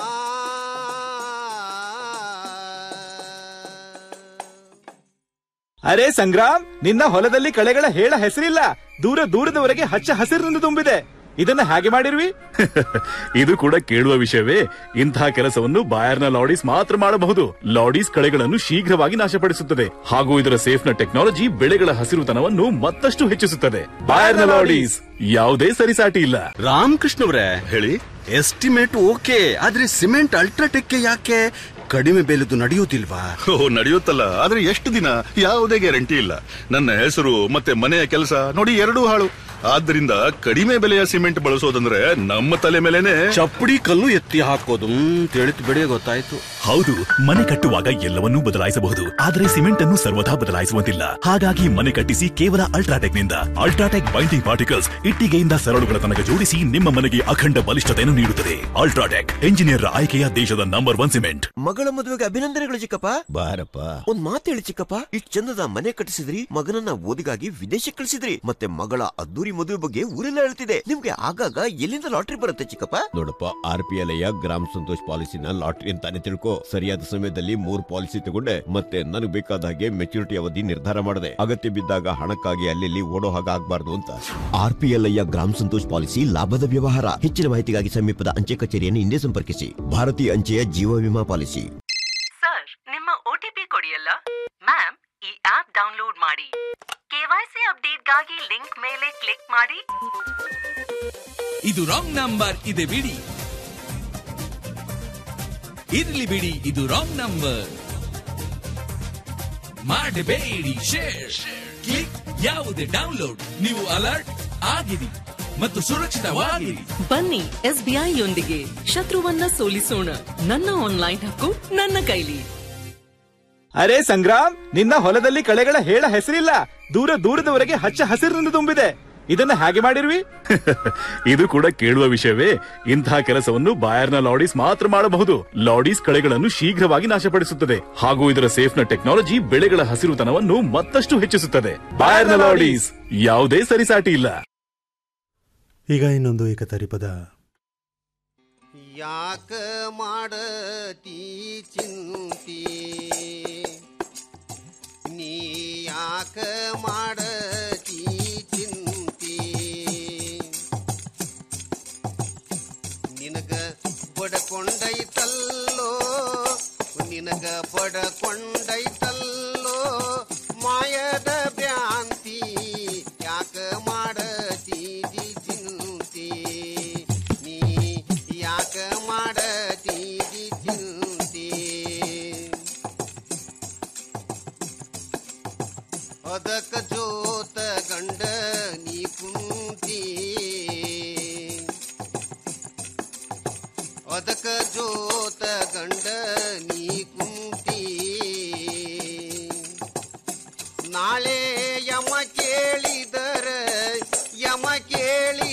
ಅರೆ ಸಂಗ್ರಾಮ್ ನಿನ್ನ ಹೊಲದಲ್ಲಿ ಕಳೆಗಳ ಹೇಳ ಹೆಸರಿಲ್ಲ ದೂರ ದೂರದವರೆಗೆ ಹಚ್ಚ ಹಸಿರಿನಿಂದ ತುಂಬಿದೆ ಇದನ್ನ ಹಾಗೆ ಮಾಡಿರ್ವಿ ಇದು ಕೂಡ ಕೇಳುವ ವಿಷಯವೇ ಇಂತಹ ಕೆಲಸವನ್ನು ಬಾಯರ್ನ ಲಾಡೀಸ್ ಮಾತ್ರ ಮಾಡಬಹುದು ಲಾಡೀಸ್ ಕಳೆಗಳನ್ನು ಶೀಘ್ರವಾಗಿ ನಾಶಪಡಿಸುತ್ತದೆ ಹಾಗೂ ಇದರ ಸೇಫ್ನ ಟೆಕ್ನಾಲಜಿ ಬೆಳೆಗಳ ಹಸಿರುತನವನ್ನು ಮತ್ತಷ್ಟು ಹೆಚ್ಚಿಸುತ್ತದೆ ಬಾಯರ್ನ ಲಾಡೀಸ್ ಯಾವುದೇ ಸರಿಸಾಟಿ ಇಲ್ಲ ರಾಮಕೃಷ್ಣ ಅವರೇ ಹೇಳಿ ಎಸ್ಟಿಮೇಟ್ ಓಕೆ ಆದ್ರೆ ಸಿಮೆಂಟ್ ಅಲ್ಟ್ರಾಟೆಕ್ ಯಾಕೆ ಕಡಿಮೆ ಬೆಲೆದು ನಡೆಯುವುದಿಲ್ವಾ ಓ ನಡೆಯುತ್ತಲ್ಲ ಆದ್ರೆ ಎಷ್ಟು ದಿನ ಯಾವುದೇ ಗ್ಯಾರಂಟಿ ಇಲ್ಲ ನನ್ನ ಹೆಸರು ಮತ್ತೆ ಮನೆಯ ಕೆಲಸ ನೋಡಿ ಎರಡೂ ಹಾಳು ಆದ್ದರಿಂದ ಕಡಿಮೆ ಬೆಲೆಯ ಸಿಮೆಂಟ್ ಬಳಸೋದಂದ್ರೆ ನಮ್ಮ ತಲೆ ಮೇಲೆನೆ ಚಪ್ಪಡಿ ಕಲ್ಲು ಎತ್ತಿ ಹಾಕೋದು ತಿಳಿತು ಬಿಡಿ ಗೊತ್ತಾಯ್ತು ಹೌದು ಮನೆ ಕಟ್ಟುವಾಗ ಎಲ್ಲವನ್ನೂ ಬದಲಾಯಿಸಬಹುದು ಆದರೆ ಸಿಮೆಂಟ್ ಅನ್ನು ಸರ್ವದಾ ಬದಲಾಯಿಸುವಂತಿಲ್ಲ ಹಾಗಾಗಿ ಮನೆ ಕಟ್ಟಿಸಿ ಕೇವಲ ಅಲ್ಟ್ರಾಟೆಕ್ ನಿಂದ ಅಲ್ಟ್ರಾಟೆಕ್ ಬೈಂಡಿಂಗ್ ಪಾರ್ಟಿಕಲ್ಸ್ ಇಟ್ಟಿಗೆಯಿಂದ ಸರಳುಗಳ ತನಕ ಜೋಡಿಸಿ ನಿಮ್ಮ ಮನೆಗೆ ಅಖಂಡ ಬಲಿಷ್ಠತೆಯನ್ನು ನೀಡುತ್ತದೆ ಅಲ್ಟ್ರಾಟೆಕ್ ಎಂಜಿನಿಯರ್ ಆಯ್ಕೆಯ ದೇಶದ ನಂಬರ್ ಒನ್ ಸಿಮೆಂಟ್ ಮಗಳ ಮದುವೆಗೆ ಅಭಿನಂದನೆಗಳು ಚಿಕ್ಕಪ್ಪ ಬಾರಪ್ಪ ಒಂದ್ ಮಾತು ಹೇಳಿ ಚಿಕ್ಕಪ್ಪ ಇಷ್ಟ್ ಚಂದದ ಮನೆ ಕಟ್ಟಿಸಿದ್ರಿ ಮಗನನ್ನ ಓದಿಗಾಗಿ ವಿದೇಶಕ್ಕೆ ಕಳಿಸಿದ್ರಿ ಮತ್ತೆ ಮಗಳ ಅದ್ದೂರಿ ಮದುವೆ ಬಗ್ಗೆ ಊರೆಲ್ಲ ಹೇಳ್ತಿದೆ ನಿಮ್ಗೆ ಆಗಾಗ ಎಲ್ಲಿಂದ ಲಾಟ್ರಿ ಬರುತ್ತೆ ಚಿಕ್ಕಪ್ಪ ನೋಡಪ್ಪ ಆರ್ ಪಿ ಎಲ್ ಗ್ರಾಮ ಸಂತೋಷ್ ಪಾಲಿಸಿನ ಲಾಟ್ರಿ ಅಂತಾನೆ ತಿಳ್ಕೊ ಸರಿಯಾದ ಸಮಯದಲ್ಲಿ ಮೂರ್ ಪಾಲಿಸಿ ತಗೊಂಡೆ ಮತ್ತೆ ನನಗೆ ಬೇಕಾದ ಹಾಗೆ ಮೆಚುರಿಟಿ ಅವಧಿ ನಿರ್ಧಾರ ಮಾಡಿದೆ ಅಗತ್ಯ ಬಿದ್ದಾಗ ಹಣಕ್ಕಾಗಿ ಅಲ್ಲಿ ಓಡೋ ಹಾಗೆ ಆಗ್ಬಾರ್ದು ಅಂತ ಆರ್ ಪಿ ಎಲ್ ಗ್ರಾಮ ಸಂತೋಷ್ ಪಾಲಿಸಿ ಲಾಭದ ವ್ಯವಹಾರ ಹೆಚ್ಚಿನ ಮಾಹಿತಿಗಾಗಿ ಸಮೀಪದ ಅಂಚೆ ಕಚೇರಿಯನ್ನು ಹಿಂದೆ ಸಂಪರ್ಕಿಸಿ ಭಾರತೀಯ ಅಂಚೆಯ ಜೀವ ವಿಮಾ ಪಾಲಿಸಿ ಸರ್ ನಿಮ್ಮ ಒಟಿಪಿ ಕೊಡಿಯಲ್ಲ ಮ್ಯಾಮ್ ಈ ಆಪ್ ಡೌನ್ಲೋಡ್ ಮಾಡಿ ಕೆವೈಸಿ ಅಪ್ಡೇಟ್ಗಾಗಿ ಲಿಂಕ್ ಮೇಲೆ ಕ್ಲಿಕ್ ಮಾಡಿ ಇದು ರಾಂಗ್ ನಂಬರ್ ಇದೆ ಬಿಡಿ ಇರ್ಲಿ ಬಿಡಿ ಇದು ರಾಂಗ್ ನಂಬರ್ ಮಾಡಬೇಡಿ ಶೇರ್ ಕ್ಲಿಕ್ ಯಾವುದೇ ಡೌನ್ಲೋಡ್ ನೀವು ಅಲರ್ಟ್ ಆಗಿರಿ ಮತ್ತು ಸುರಕ್ಷಿತವಾಗಿರಿ ಬನ್ನಿ ಎಸ್ಬಿಐ ಯೊಂದಿಗೆ ಶತ್ರುವನ್ನ ಸೋಲಿಸೋಣ ನನ್ನ ಆನ್ಲೈನ್ ಹಕ್ಕು ನನ್ನ ಕೈಲಿ ಅರೆ ಸಂಗ್ರಾಮ್ ನಿನ್ನ ಹೊಲದಲ್ಲಿ ಕಳೆಗಳ ಹೇಳ ಹೆಸರಿಲ್ಲ ದೂರ ದೂರದವರೆಗೆ ಹಚ್ಚ ಹಸಿರಿನಿಂದ ತುಂಬಿದೆ ಇದನ್ನ ಹಾಗೆ ಮಾಡಿರ್ವಿ ಇದು ಕೂಡ ಕೇಳುವ ವಿಷಯವೇ ಇಂತಹ ಕೆಲಸವನ್ನು ಬಾಯರ್ನ ಲಾಡೀಸ್ ಮಾತ್ರ ಮಾಡಬಹುದು ಲಾಡೀಸ್ ಕಳೆಗಳನ್ನು ಶೀಘ್ರವಾಗಿ ನಾಶಪಡಿಸುತ್ತದೆ ಹಾಗೂ ಇದರ ಸೇಫ್ನ ಟೆಕ್ನಾಲಜಿ ಬೆಳೆಗಳ ಹಸಿರುತನವನ್ನು ಮತ್ತಷ್ಟು ಹೆಚ್ಚಿಸುತ್ತದೆ ಬಾಯರ್ನ ಲಾಡೀಸ್ ಯಾವುದೇ ಸರಿಸಾಟಿ ಇಲ್ಲ ಈಗ ಇನ್ನೊಂದು ಏಕತಾರಿ ಪದ ಯಾಕ ಮಾಡತೀ ಚಿಂತಿ ನೀ ಯಾಕ ಮಾಡತೀ ಚಿಂತಿ ನಿನಗ ಬಡಕೊಂಡೈತಲ್ಲೋ ನಿನಗ ಬಡಕೊಂಡೈತಲ್ಲೋ ಮಾಯದ ಭ್ರಾಂತಿ ಯಾಕ ಮಾಡತೀದಿ ಚಿಂತಿ ನೀ ಯಾಕ ಮಾಡತೀದಿ ಚಿಂತಿ ಅದಕ್ಕ ಜೋತ ಗಂಡ ನೀ ಕುಂತಿ ಅದಕ್ಕ ಜೋತ ಗಂಡ ನಾಳೆ ಯಮ ಕೇಳಿ